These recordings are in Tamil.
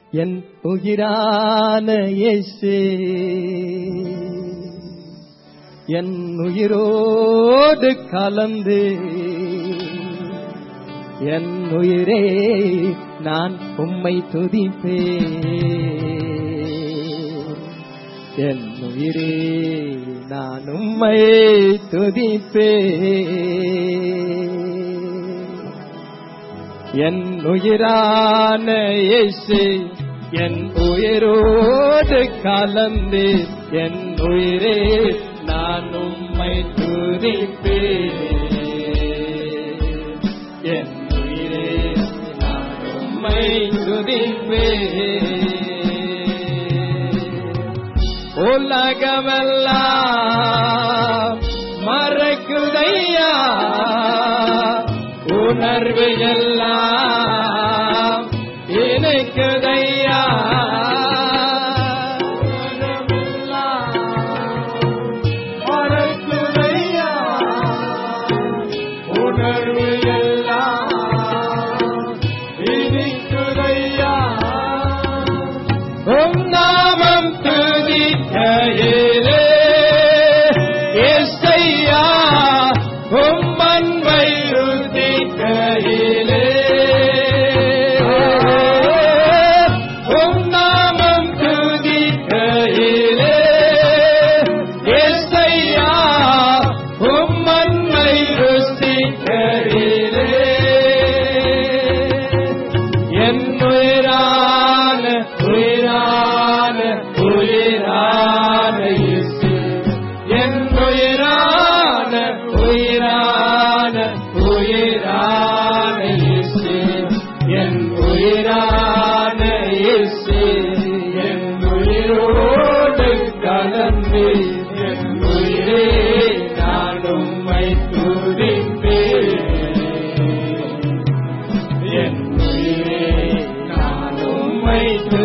என் உயிரான இயேசு என் உயிரோடு கலந்து என் உயிரே நான் உம்மை துதிப்பேன் என் உயிரே நான் உம்மை துதிப்பேன் என் உயிரான இயேசு என் உயிரோடு கலந்து என் உயிரே நான் உம்மை துதிப்பேன் என் உயிரே நான் உம்மை துதிப்பேன் உலகமெல்லாம் மறக்குதையா உணர்வு எல்லாம் இணைக்குதையா மறக்குதையா உணர்வு எல்லாம் இனிக்குதையா உம் நாமம் துதிக்கையிலே இசையா உம் அன்பை ருதிக்கையிலே உம் நாமம் துதிக்கையிலே இசையா உம் அன்பை ருசிக்கையிலே என் உயிரான உயிரான உயிரான இயேசு என் உயிரான உயிரான உயிரான இயேசு என் உயிரான இயேசு என் உயிரோடு கலந்து என் உயிரே நான் உம்மை துதிப்பேன் என் உயிரே நான் உம்மை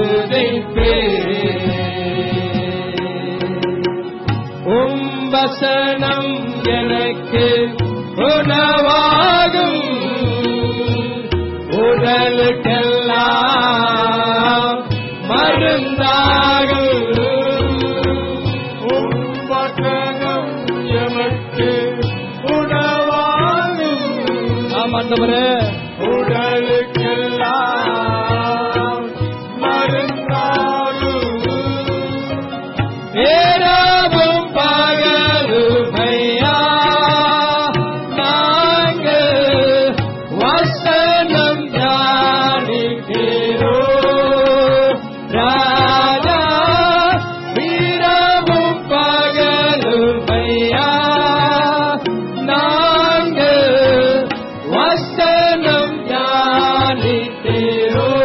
துதிப்பேன் உம் வசனம் எனக்கு உணவாகும் உடலுக்கெல்லாம் மருந்தாகும் உம் வசனம் எமக்கு உணவாகும் ஆமாண்டவரே உடலுக்கெல்லாம் மருந்தாகும் ஏராவும் பகலுமையா நாங்கள் வசனம் தியானிக்கிறோ ராஜா வீரவும் பகலுமையா நாங்கள் வசனம் தியானிக்கிறோ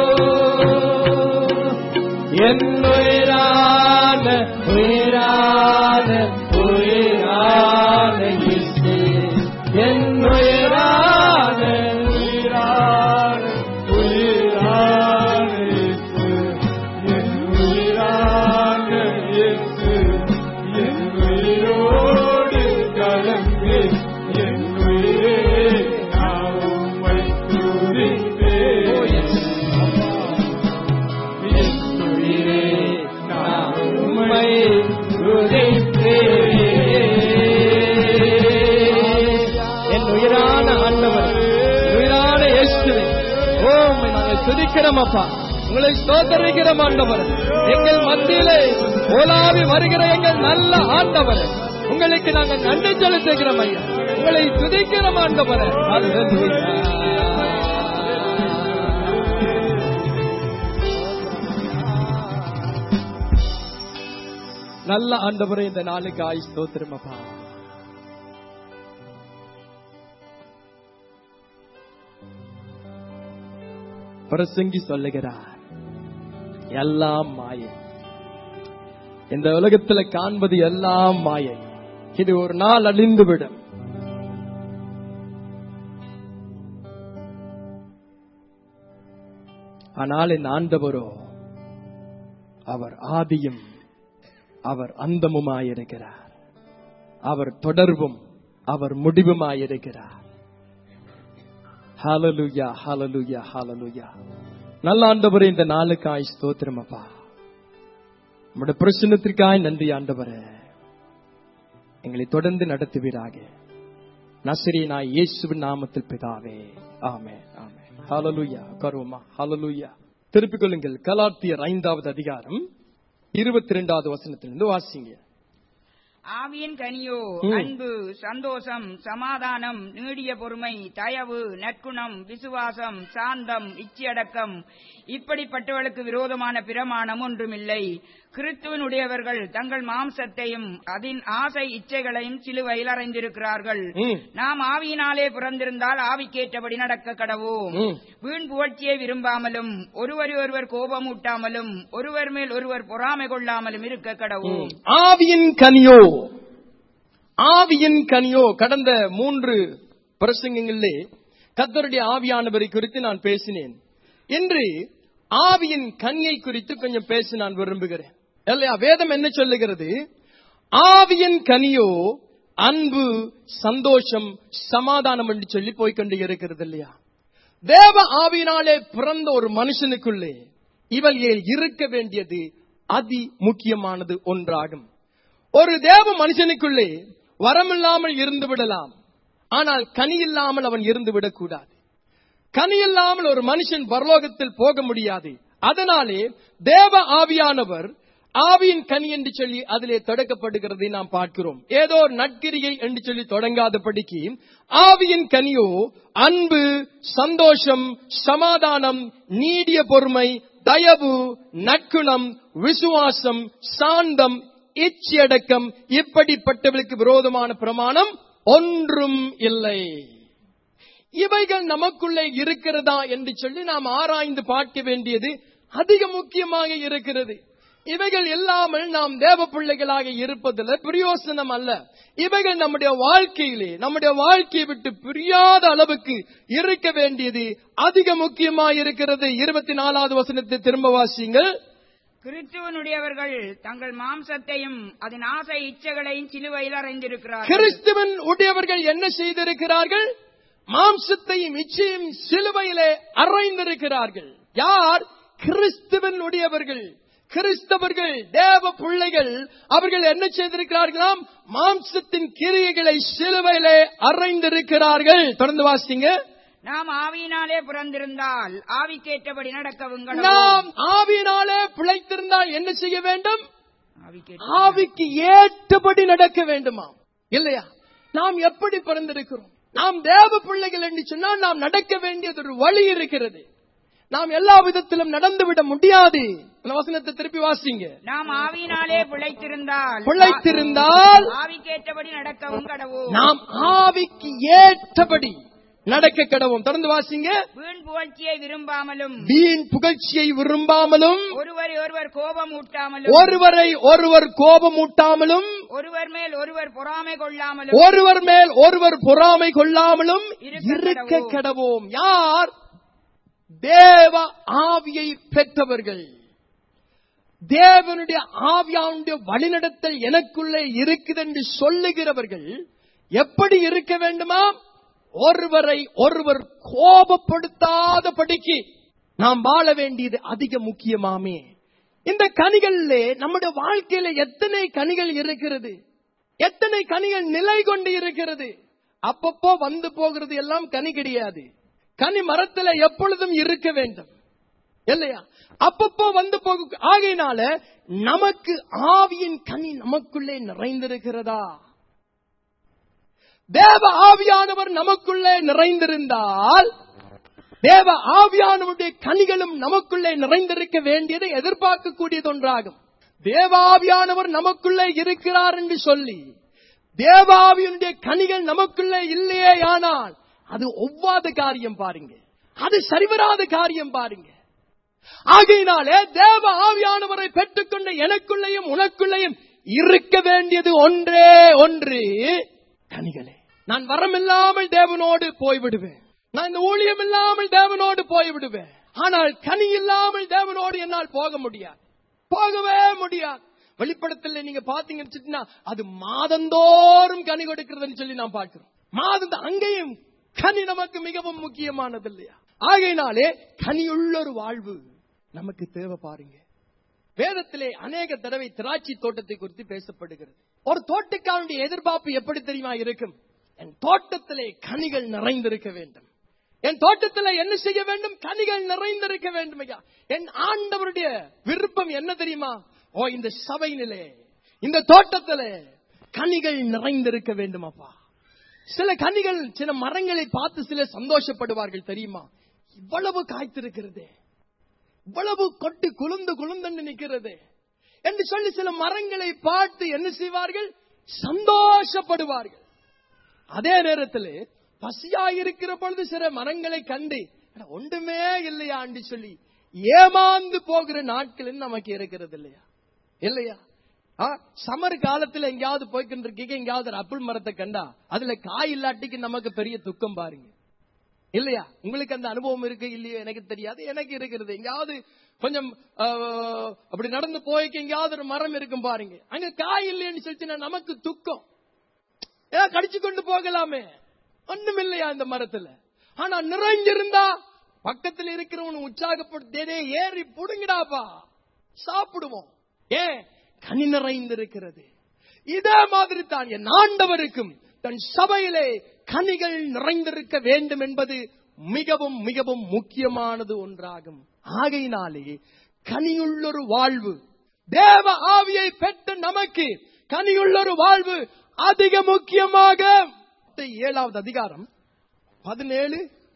என் உயிரான உயிரான உயிரான இயேசு என் உயிரான உயிரான உயிரான இயேசு என் உயிரான இயேசு என் உயிரோடு கலந்து என் உயிரே நான் உம்மை துதிப்பேன் என் உயிரே நான் உம்மை துதிப்பேன். என் உயிரான ஆண்டவர் உயிரான இயேசுவே ஓ உம்மை நாங்கள் துதிக்கிறோம் அப்பா உங்களை ஸ்தோத்தரிக்கிறோம் ஆண்டவர் எங்கள் மத்தியிலே ஓலாவி வருகிற எங்கள் நல்ல ஆண்டவர் உங்களுக்கு நாங்கள் நன்றி செலுத்துகிறோம் ஐயா உங்களை துதிக்கிறோம் ஆண்டவர் நல்ல ஆண்டவரே இந்த நாளுக்கு ஆய் ஸ்தோத்திரம் அப்பா பிரசங்கி சொல்லுகிறார் எல்லாம் மாயை இந்த உலகத்துல காண்பது எல்லாம் மாயை இது ஒரு நாள் அழிந்துவிடும் ஆனால் என் ஆண்டவரோ அவர் ஆதியும் அவர் அந்தமுமாயிருக்கிறார் அவர் தொடர்பும் அவர் முடிவுமாயிருக்கிறார் ஹalleluya ஹalleluya ஹalleluya நல்ல ஆண்டவரே இந்த நாளுக்காய் ஸ்தோத்திரம் அப்பா நம்முடைய பிரச்சனத்திற்காய் நன்றி ஆண்டவரே எங்களை தொடர்ந்து நடத்துவீராக நசரீனாய் இயேசுவின் நாமத்தில் பிதாவே ஆமே ஆமே ஹalleluya கருவமா ஹalleluya திருப்பிக் கொள்ளுங்கள் கலாத்தியர் ஐந்தாவது அதிகாரம் இருபத்தி ரெண்டாவது வசனத்திலிருந்து வாசிங்க ஆவியின் கனியோ ம். அன்பு சந்தோஷம் சமாதானம் நீடிய பொறுமை தயவு நற்குணம் விசுவாசம் சாந்தம் இச்சையடக்கம் இப்படிப்பட்டவர்களுக்கு விரோதமான பிரமாணம் ஒன்றுமில்லை கிறிஸ்துவனுடையவர்கள் தங்கள் மாம்சத்தையும் அதன் ஆசை இச்சைகளையும் சிலுவையில் அறைந்திருக்கிறார்கள் ம். நாம் ஆவியினாலே பிறந்திருந்தால் ஆவிக்கேற்றபடி நடக்க கடவோம் ம். வீண் புகழ்ச்சியை விரும்பாமலும் ஒருவரை ஒருவர் கோபமூட்டாமலும் ஒருவர் மேல் ஒருவர் பொறாமை கொள்ளாமலும் இருக்க கடவோம் ஆவியின் கனியோ ஆவியின் கனியோ கடந்த மூன்று பிரசங்கங்களிலே கத்தருடைய ஆவியானவரை குறித்து நான் பேசினேன் இன்று ஆவியின் கனியை குறித்து கொஞ்சம் பேச நான் விரும்புகிறேன் இல்லையா வேதம் என்ன சொல்லுகிறது ஆவியின் கனியோ அன்பு சந்தோஷம் சமாதானம் என்று சொல்லி போய்க்கொண்டு இருக்கிறது இல்லையா தேவ ஆவியினாலே பிறந்த ஒரு மனுஷனுக்குள்ளே இவர்கள் இருக்க வேண்டியது அதி முக்கியமானது ஒன்றாகும் ஒரு தேவ மனுஷனுக்குள்ளே வரமில்லாமல் இருந்து விடலாம் ஆனால் கனி இல்லாமல் அவன் இருந்து விடக்கூடாது கனி இல்லாமல் ஒரு மனுஷன் பரலோகத்தில் போக முடியாது அதனாலே தேவ ஆவியானவர் ஆவியின் கனி என்று சொல்லி அதிலே தொடக்கப்படுகிறதை நாம் பார்க்கிறோம் ஏதோ ஒரு நட்கிரியை என்று சொல்லி தொடங்காதபடிக்கு ஆவியின் கனியோ அன்பு சந்தோஷம் சமாதானம் நீடிய பொறுமை தயவு நற்குணம் விசுவாசம் சாந்தம் இச்சையடக்கம் இப்படிப்பட்டவர்களுக்கு விரோதமான பிரமாணம் ஒன்றும் இல்லை இவைகள் நமக்குள்ளே இருக்கிறதா என்று சொல்லி நாம் ஆராய்ந்து பார்க்க வேண்டியது அதிக முக்கியமாக இருக்கிறது இவைகள் இல்லாமல் நாம் தேவ பிள்ளைகளாக இருப்பதில் பிரயோசனம் அல்ல இவைகள் நம்முடைய வாழ்க்கையிலே நம்முடைய வாழ்க்கையை விட்டு பிரியாத அளவுக்கு இருக்க வேண்டியது அதிக முக்கியமாக இருக்கிறது இருபத்தி நாலாவது வசனத்தை திரும்ப வாசிங்கள் கிறிஸ்துவனுடையவர்கள் தங்கள் மாம்சத்தையும் அதன் ஆசை இச்சைகளையும் சிலுவையில் அறைந்திருக்கிறார்கள் கிறிஸ்துவன் உடையவர்கள் என்ன செய்திருக்கிறார்கள் மாம்சத்தையும் இச்சையும் சிலுவையிலே அறைந்திருக்கிறார்கள் யார் கிறிஸ்துவன் உடையவர்கள் கிறிஸ்தவர்கள் தேவ பிள்ளைகள் அவர்கள் என்ன செய்திருக்கிறார்களாம் மாம்சத்தின் கிரியைகளை சிலுவையிலே அறைந்திருக்கிறார்கள் தொடர்ந்து வாசிங்க நாம் ஆவியினாலே பிறந்திருந்தால் ஆவிக்கேற்றபடி நடக்கவும் கடவோம். நாம் ஆவியினாலே பிழைத்திருந்தால் என்ன செய்ய வேண்டும் ஆவிக்கேற்ற- ஆவிக்கு ஏற்றபடி நடக்க வேண்டுமா இல்லையா நாம் எப்படி பிறந்திருக்கிறோம் நாம் தேவ பிள்ளைகள் என்று சொன்னால் நாம் நடக்க வேண்டியது ஒரு வழி இருக்கிறது நாம் எல்லா விதத்திலும் நடந்துவிட முடியாது அந்த வசனத்தை திருப்பி வாசிங்க நாம் ஆவியினாலே பிழைத்திருந்தால் பிழைத்திருந்தால் ஆவிக்கேற்றபடி நடக்கவும் கடவோம் நாம் ஆவிக்கு ஏற்றபடி நடக்க கடவோம் தொடர்ந்து வாசிங்க வீண் புகழ்ச்சியை விரும்பாமலும் வீண் புகழ்ச்சியை விரும்பாமலும் ஒருவரை ஒருவர் கோபம் ஊட்டாமலும் ஒருவரை ஒருவர் கோபமூட்டாமலும் ஒருவர் மேல் ஒருவர் பொறாமை கொள்ளாமலும் ஒருவர் மேல் ஒருவர் பொறாமை கொள்ளாமலும் இருக்க இருக்க கடவோம். கடவோம் யார் தேவ ஆவியை பெற்றவர்கள் தேவனுடைய ஆவியாவுடைய வழிநடத்தல் எனக்குள்ளே இருக்குது என்று சொல்லுகிறவர்கள் எப்படி இருக்க வேண்டுமா ஒருவரை ஒருவர் கோபப்படுத்தாதபடிக்கு நாம் வாழ வேண்டியது அதிக முக்கியமாமே இந்த கனிகளிலே நம்முடைய வாழ்க்கையில எத்தனை கனிகள் இருக்கிறது எத்தனை கனிகள் நிலை கொண்டு இருக்கிறது அப்பப்போ வந்து போகிறது எல்லாம் கனி கிடையாது கனி மரத்துல எப்பொழுதும் இருக்க வேண்டும் இல்லையா அப்பப்போ வந்து போக ஆகையினால நமக்கு ஆவியின் கனி நமக்குள்ளே நிறைந்திருக்கிறதா தேவ ஆவியானவர் நமக்குள்ளே நிறைந்திருந்தால் தேவ ஆவியானவருடைய கனிகளும் நமக்குள்ளே நிறைந்திருக்க வேண்டியதை எதிர்பார்க்கக்கூடியது ஒன்றாகும் தேவ ஆவியானவர் நமக்குள்ளே இருக்கிறார் என்று சொல்லி தேவாவியனுடைய கனிகள் நமக்குள்ளே இல்லையே ஆனால் அது ஒவ்வாத காரியம் பாருங்க அது சரிவராத காரியம் பாருங்க ஆகையினாலே தேவ ஆவியானவரை பெற்றுக்கொண்ட எனக்குள்ளேயும் உனக்குள்ளேயும் இருக்க வேண்டியது ஒன்றே ஒன்று கனிகளே நான் வரமில்லாமல் தேவனோடு போய்விடுவேன் நான் இந்த ஊழியம் இல்லாமல் தேவனோடு போய்விடுவேன் ஆனால் கனி இல்லாமல் தேவனோடு என்னால் போக முடியாது போகவே முடியாது வெளிப்படத்தில் நீங்க பாத்தீங்கன்னு வச்சுட்டீங்கன்னா, அது மாதந்தோறும் கனி கொடுக்கிறதுன்னு சொல்லி நாம் பார்க்கிறோம் மாதம் அங்கேயும் கனி நமக்கு மிகவும் முக்கியமானது இல்லையா ஆகையினாலே கனியுள்ள ஒரு வாழ்வு நமக்கு தேவை பாருங்க வேதத்திலே அநேக தடவை திராட்சை தோட்டத்தை குறித்து பேசப்படுகிறது ஒரு தோட்டக்காரனுடைய எதிர்பார்ப்பு எப்படி தெரியுமா இருக்கும் என் தோட்டத்திலே கனிகள் நிறைந்திருக்க வேண்டும் என் தோட்டத்தில் என்ன செய்ய வேண்டும் கனிகள் நிறைந்திருக்க வேண்டும் ஐயா என் ஆண்டவருடைய விருப்பம் என்ன தெரியுமா ஓ இந்த சபையினிலே இந்த தோட்டத்திலே கனிகள் நிறைந்திருக்க வேண்டும் அப்பா சில கனிகள் சில மரங்களை பார்த்து சில சந்தோஷப்படுவார்கள் தெரியுமா இவ்வளவு காய்த்திருக்கிறது இவ்வளவு கொட்டு குலுந்து குலுந்தன்னு நிற்கிறது என்று சொல்லி சில மரங்களை பார்த்து என்ன செய்வார்கள் சந்தோஷப்படுவார்கள் அதே நேரத்தில் பசியாயிருக்கிற பொழுது சில மரங்களை கண்டு அட, ஒன்றுமே இல்லையா என்று சொல்லி ஏமாந்து போகிற நாட்கள் நமக்கு இருக்கிறது இல்லையா இல்லையா ஆ, சமர் காலத்துல எங்கேயாவது போய்கிட்டு இருக்கீங்க எங்கேயாவது ஒரு அப்பிள் மரத்தை கண்டா அதுல காய் இல்லாட்டிக்கு நமக்கு பெரிய துக்கம் பாருங்க இல்லையா உங்களுக்கு அந்த அனுபவம் இருக்கு இல்லையோ எனக்கு தெரியாது எனக்கு இருக்கிறது எங்கேயாவது கொஞ்சம் ஆ, அப்படி நடந்து போய்க்கு எங்கேயாவது ஒரு மரம் இருக்கும் பாருங்க அங்க காய் இல்லைன்னு சொல்லிச்சுன்னா நமக்கு துக்கம் ஏன் கடிச்சு கொண்டு போகலாமே ஒண்ணும் இல்லையா இந்த மரத்துல ஆனா நிறைஞ்சிருந்தா பக்கத்துல இருக்கிறவன் உற்சாகப்படுத்தே ஏறி புடுங்கிடாப்பா சாப்பிடுவோம் ஏன் கனி நிறைந்திருக்கிறது இதே மாதிரி தான் என் ஆண்டவருக்கும் தன் சபையிலே கனிகள் நிறைந்திருக்க வேண்டும் என்பது மிகவும் மிகவும் முக்கியமானது ஒன்றாகும் ஆகையினாலே கனியுள்ளொரு வாழ்வு தேவ ஆவியை பெற்ற நமக்கு கனியுள்ளொரு வாழ்வு அதிக முக்கியமாக ஏழாவது அதிகாரம் பதினேழு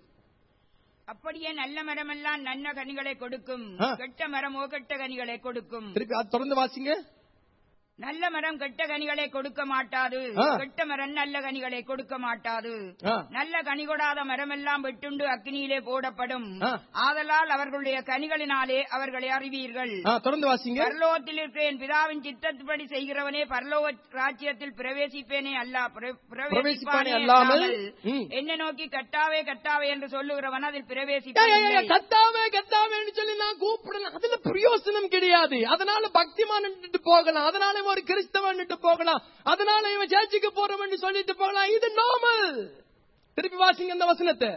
அப்படியே நல்ல மரமெல்லாம் நல்ல கனிகளை கொடுக்கும் ஆ. கெட்ட மரமோ கெட்ட கனிகளை கொடுக்கும் திருப்பி அது தொடர்ந்து வாசிங்க நல்ல மரம் கெட்ட கனிகளை கொடுக்க மாட்டாது ஆ. கெட்ட மரம் நல்ல கனிகளை கொடுக்க மாட்டாது ஆ. நல்ல கனி கொடாத மரமெல்லாம் வெட்டுண்டு அக்கினியிலே போடப்படும் ஆ. ஆதலால் அவர்களுடைய கனிகளினாலே அவர்களை அறிவீர்கள் ஆ, தொடர்ந்து வாசிங்க பரலோகத்தில் இருக்கிற என் பிதாவின் சித்தத்துப்படி செய்கிறவனே பரலோக ராஜ்யத்தில் பிரவேசிப்பேனே அல்ல பிர- பிரவேசிப்பானே அல்லாமல், ம். என்ன நோக்கி கட்டாவே கட்டாவே என்று சொல்லுகிறவன் அதில் ஏய், ஏய், பிரவேசிப்பேன் ஏய், கத்தாவே கத்தாவேன்னு சொல்லி நான் கூப்பிடலாம் அதுல பிரயோசனம் கிடையாது அதனால பக்திமான் போகலாம் அதனால இவன் ஒரு கிறிஸ்தவன் போகலாம் அதனால இவன் சேர்ச்சுக்கு போறவன் சொல்லிட்டு போகலாம் இது நார்மல் திருப்பி வாசிங்க அந்த வசனத்தை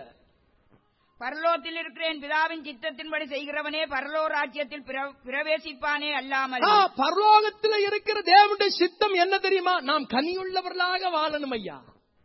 பரலோகத்தில் இருக்கிற என் பிதாவின் சித்தத்தின்படி செய்கிறவனே பரலோ ராஜ்யத்தில் பிர- பிரவேசிப்பானே அல்லாமல் ஆ, பரலோகத்துல இருக்கிற தேவனுடைய சித்தம் என்ன தெரியுமா நாம் கனியுள்ளவர்களாக வாழணும் ஐயா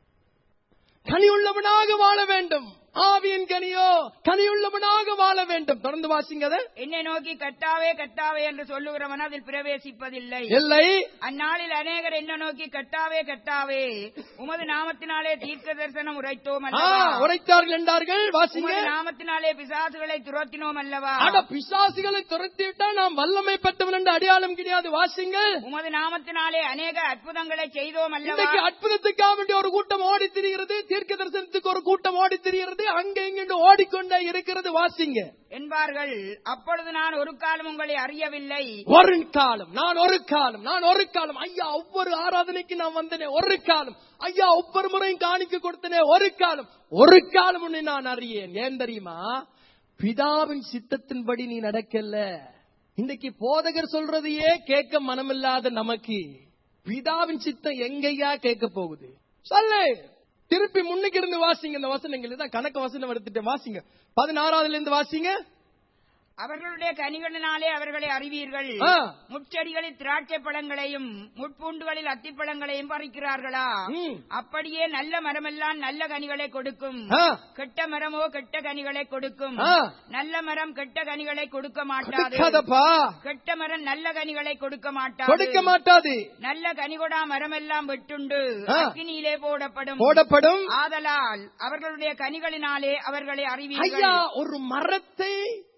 கனியுள்ளவனாக வாழ வேண்டும் ஆவியின் கனியோ கனியுள்ளவனாக வாழ வேண்டும் தொடர்ந்து வாசிங்க அதை என்னை நோக்கி கட்டாவே கட்டாவே என்று சொல்லுகிறவன் அதில் பிரவேசிப்பதில்லை இல்லை அந்நாளில் அநேகர் என்ன நோக்கி கட்டாவே கட்டாவே உமது நாமத்தினாலே தீர்க்க தரிசனம் உரைத்தோம் ஆ, அல்லவா உரைத்தார்கள் என்றார்கள் வாசிங்க உமது நாமத்தினாலே பிசாசுகளை துரத்தினோம் அல்லவா ஆனா பிசாசுகளை துரத்தி விட்டா நாம் வல்லமை பெற்றவன் என்று அடையாளம் கிடையாது வாசிங்க உமது நாமத்தினாலே அநேக அற்புதங்களை செய்தோம் அல்லவா இன்னைக்கு அற்புதத்துக்காக வேண்டிய ஒரு கூட்டம் ஓடி திரிகிறது தீர்க்க தரிசனத்துக்கு ஒரு கூட்டம் ஓடி திரிகிறது அங்க இங்க ஓடிக்கொண்டே இருக்கிறது வாசிங்க என்பார்கள் அப்பொழுது நான் ஒரு காலம் உங்களை அறியவில்லை ஒரு காலம் நான் ஒரு காலம் நான் ஒரு காலம் ஐயா ஒவ்வொரு ஆராதனைக்கு நான் வந்தனே ஒரு காலம் ஐயா ஒவ்வொரு முறையும் காணிக்க கொடுத்தனே ஒரு காலம் ஒரு காலம் உன்னை நான் அறியேன் ஏன் தெரியுமா பிதாவின் சித்தத்தின்படி நீ நடக்கல இன்னைக்கு போதகர் சொல்றதையே கேட்க மனமில்லாத நமக்கு பிதாவின் சித்தம் எங்கய்யா கேட்க போகுது சொல்லு திருப்பி முன்னுக்கு இருந்து வாசிங்க இந்த வசனங்கள் தான் கணக்கு வசனம் எடுத்துட்டு வாசிங்க பதினாறாவதுல இருந்து வாசிங்க அவர்களுடைய கனிகளினாலே அவர்களை அறிவீர்கள் ஆ. முட்செடிகளில் திராட்சை பழங்களையும் முட்பூண்டுகளில் அத்திப்பழங்களையும் பறிக்கிறார்களா ம். அப்படியே நல்ல மரமெல்லாம் நல்ல கனிகளை கொடுக்கும் ஆ. கெட்ட மரமோ கெட்ட கனிகளை கொடுக்கும் ஆ. நல்ல மரம் கெட்ட கனிகளை கொடுக்க மாட்டாது கொடுக்காதப்பா கெட்ட மரம் நல்ல கனிகளை கொடுக்க மாட்டாது கொடுக்க மாட்டாது நல்ல கனிகொடா மரமெல்லாம் வெட்டுண்டு ஆ. அக்கினியிலே போடப்படும் போடப்படும் ஆதலால் அவர்களுடைய கனிகளினாலே அவர்களை அறிவீர்கள் ஐயா ஒரு மரத்தை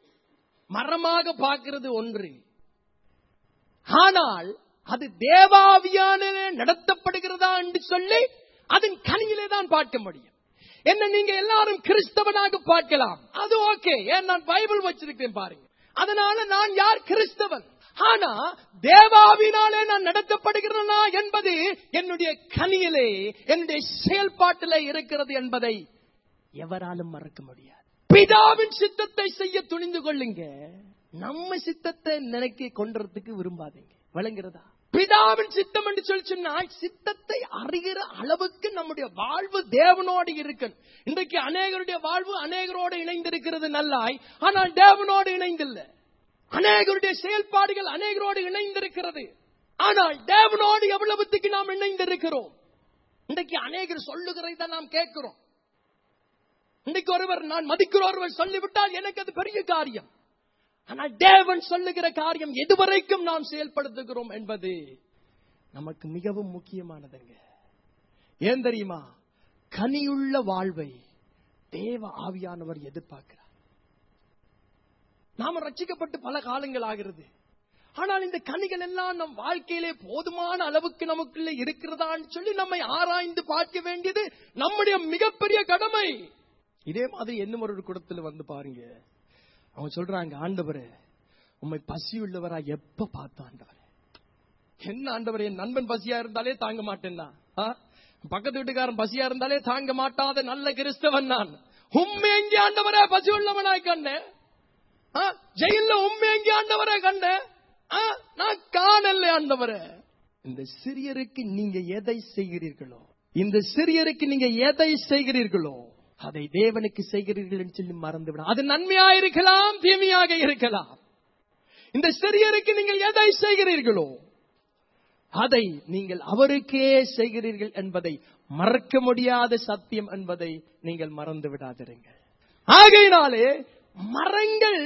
மரமாக பார்க்கிறது ஒன்று ஆனால் அது தேவாவியான நடத்தப்படுகிறதா என்று சொல்லி அதன் கனியிலே தான் பார்க்க முடியும் என்ன நீங்க எல்லாரும் கிறிஸ்தவனாக பார்க்கலாம் அது ஓகே ஏன் நான் பைபிள் வச்சிருக்கேன் பாருங்க அதனால நான் யார் கிறிஸ்தவன் ஆனா தேவாவினாலே நான் நடத்தப்படுகிறனா என்பது என்னுடைய கனியிலே என்னுடைய செயல்பாட்டிலே இருக்கிறது என்பதை எவராலும் மறக்க முடியாது பிதாவின் சித்தத்தை செய்ய துணிந்து கொள்ளுங்க நம்ம சித்தத்தை நினைக்க கொண்டறதுக்கு விரும்பாதீங்க விளங்குறதா பிதாவின் சித்தம் என்று சொல்லி சொன்னால் சித்தத்தை அறிகிற அளவுக்கு நம்முடைய வாழ்வு தேவனோடு இருக்கு இன்றைக்கு அநேகருடைய வாழ்வு அநேகரோடு இணைந்திருக்கிறது நல்லாய் ஆனால் தேவனோடு இணைந்தில்லை அநேகருடைய செயல்பாடுகள் அநேகரோடு இணைந்திருக்கிறது ஆனால் தேவனோடு எவ்வளவுத்துக்கு நாம் இணைந்திருக்கிறோம் இன்றைக்கு அநேகர் சொல்லுகிறதை தான் நாம் கேட்கிறோம் இன்றைக்கு ஒருவர் நான் மதிக்கிற ஒருவர் சொல்லிவிட்டால் எனக்கு அது பெரிய காரியம் ஆனால் தேவன் சொல்லுகிற காரியம் எதுவரைக்கும் நாம் செயல்படுத்துகிறோம் என்பது நமக்கு மிகவும் முக்கியமானதுங்க ஏன் தெரியுமா கனியுள்ள வாழ்வை தேவ ஆவியானவர் எதிர்பார்க்கிறார் நாம ரட்சிக்கப்பட்டு பல காலங்கள் ஆகிறது ஆனால் இந்த கனிகள் எல்லாம் நம் வாழ்க்கையிலே போதுமான அளவுக்கு நமக்குள்ள இருக்கிறதான்னு சொல்லி நம்மை ஆராய்ந்து பார்க்க வேண்டியது நம்முடைய மிகப்பெரிய கடமை இதே மாதிரி என்ன ஒரு குடத்துல வந்து பாருங்க அவங்க சொல்றாங்க ஆண்டவரே உண்மை பசி உள்ளவரா எப்ப பார்த்த ஆண்டவரே என்ன ஆண்டவரே என் நண்பன் பசியா இருந்தாலே தாங்க மாட்டேன்னா ஆ? பக்கத்து வீட்டுக்காரன் பசியா இருந்தாலே தாங்க மாட்டாத நல்ல கிறிஸ்தவன் நான் உண்மை எங்கே ஆண்டவரே பசி உள்ளவனாய் கண்டேன் ஆ? ஜெயில்ல உண்மை எங்கே ஆண்டவரே கண்டேன் ஆ? நான் காணல ஆண்டவரே இந்த சிறியருக்கு நீங்க எதை செய்கிறீர்களோ இந்த சிறியருக்கு நீங்க எதை செய்கிறீர்களோ அதை தேவனுக்கு செய்கிறீர்கள் என்று சொல்லி மறந்து விட அது நன்மையா இருக்கலாம் தீமையாக இருக்கலாம் இந்த சிறியருக்கு நீங்கள் எதை செய்கிறீர்களோ அதை நீங்கள் அவருக்கே செய்கிறீர்கள் என்பதை மறக்க முடியாத சத்தியம் என்பதை நீங்கள் மறந்து விடாதிருங்கள் ஆகையினாலே மரங்கள்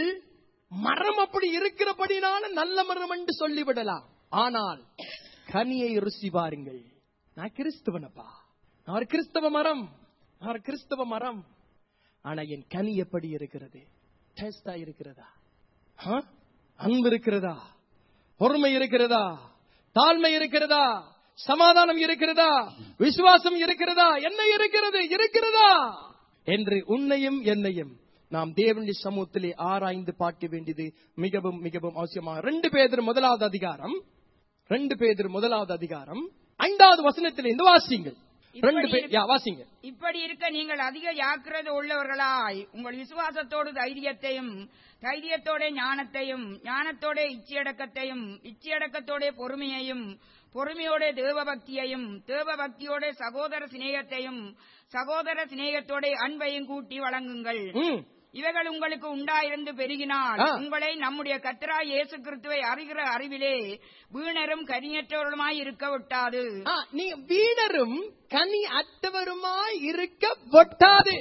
மரம் அப்படி இருக்கிறபடினால நல்ல மரம் என்று சொல்லிவிடலாம் ஆனால் கனியை ருசி பாருங்கள் நான் கிறிஸ்தவனப்பா நான் ஒரு கிறிஸ்தவ மரம் நான் ஒரு கிறிஸ்தவ மரம் ஆனா என் கனி எப்படி இருக்கிறது டேஸ்டா இருக்கிறதா ஆ? அன்பு இருக்கிறதா பொறுமை இருக்கிறதா தாழ்மை இருக்கிறதா சமாதானம் இருக்கிறதா விசுவாசம் இருக்கிறதா என்ன இருக்கிறது இருக்கிறதா என்று உன்னையும் என்னையும் நாம் தேவனுடைய சமூகத்திலே ஆராய்ந்து பார்க்க வேண்டியது மிகவும் மிகவும் அவசியமாக ரெண்டு பேதர் முதலாவது அதிகாரம் ரெண்டு பேதர் முதலாவது அதிகாரம் ஐந்தாவது வசனத்தில் இந்த வாசிங்கள் ரெண்டு பேர் யா, வாசிங்க இப்படி இருக்க நீங்கள் அதிக ஜாக்கிரதை உள்ளவர்களாய் உங்கள் விசுவாசத்தோடு தைரியத்தையும் தைரியத்தோட ஞானத்தையும் ஞானத்தோட இச்சையடக்கத்தையும் இச்சையடக்கத்தோட பொறுமையையும் பொறுமையோட தேவபக்தியையும் தேவபக்தியோட சகோதர சிநேகத்தையும் சகோதர சிநேகத்தோட அன்பையும் கூட்டி வழங்குங்கள் ம். இவைகள் உங்களுக்கு உண்டாயிருந்து பெருகினால் ஆ. உங்களை நம்முடைய கத்தராய் இயேசு கிறிஸ்துவை அறிகிற அறிவிலே வீணரும் கனியற்றவருமாய் இருக்க விட்டாது ஆ, நீ வீணரும் கனி அற்றவருமாய் இருக்க ஒட்டாது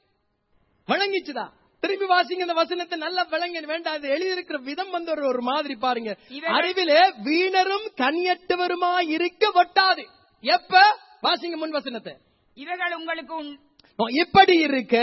வழங்கிச்சுதா திருப்பி வாசிங்க இந்த வசனத்தை நல்லா விளங்க வேண்டாம் அது எழுதியிருக்கிற விதம் வந்து ஒரு ஒரு மாதிரி பாருங்க இவர்கள்- அறிவிலே வீணரும் கனியற்றவருமாய் இருக்க ஒட்டாது எப்ப வாசிங்க முன் வசனத்தை இவைகள் உங்களுக்கு உண்- ஓ, இப்படி இருக்க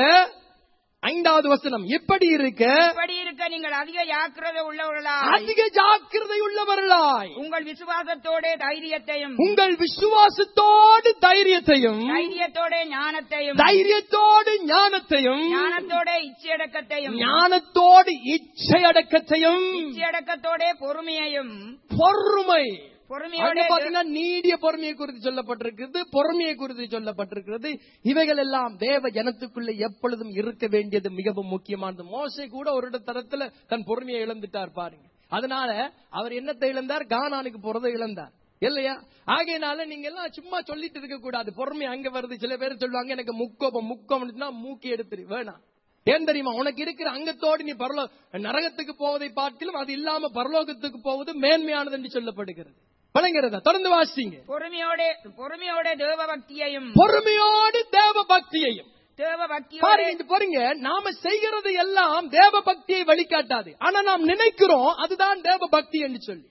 ஐந்தாவது வசனம் இப்படி இருக்க இப்படி இருக்க நீங்கள் அதிக ஜாக்கிரதை உள்ளவர்களாய் அதிக ஜாக்கிரதை உள்ளவர்களாய் உங்கள் விசுவாசத்தோட தைரியத்தையும் உங்கள் விசுவாசத்தோடு தைரியத்தையும் தைரியத்தோட ஞானத்தையும் தைரியத்தோடு ஞானத்தையும் ஞானத்தோட இச்சையடக்கத்தையும் ஞானத்தோடு இச்சை அடக்கத்தையும் இச்சையடக்கத்தோட பொறுமையையும் பொறுமை பொறுமையோட அங்க பாத்தீங்கன்னா நீடிய பொறுமையை குறித்து சொல்லப்பட்டிருக்கிறது பொறுமையை குறித்து சொல்லப்பட்டிருக்கிறது இவைகள் எல்லாம் தேவ ஜனத்துக்குள்ள எப்பொழுதும் இருக்க வேண்டியது மிகவும் முக்கியமானது மோசை கூட ஒரு தரத்துல தன் பொறுமையை இழந்துட்டார் பாருங்க அதனால அவர் என்னத்தை இழந்தார் கானானுக்கு போறதை இழந்தார் இல்லையா ஆகையினால நீங்க எல்லாம் சும்மா சொல்லிட்டு இருக்க கூடாது பொறுமை அங்க வருது சில பேர் சொல்லுவாங்க எனக்கு முக்கோபம் முக்கோபம்னா மூக்கி எடுத்துரு வேணாம் ஏன் தெரியுமா உனக்கு இருக்கிற அங்கத்தோடு நீ பரலோ நரகத்துக்கு போவதை பார்த்திலும் அது இல்லாம பரலோகத்துக்கு போவது மேன்மையானது என்று சொல்லப்படுகிறது வழங்குறதா தொடர்ந்து வாசிங்க பொறுமையோட பொறுமையோட தேவபக்தியையும் பொறுமையோடு தேவ பக்தியையும் தேவபக்தியோட பாருங்க இது பாருங்க நாம செய்கிறது எல்லாம் தேவ பக்தியை வழிகாட்டாது ஆனா நாம் நினைக்கிறோம் அதுதான் தேவ பக்தி என்று சொல்லி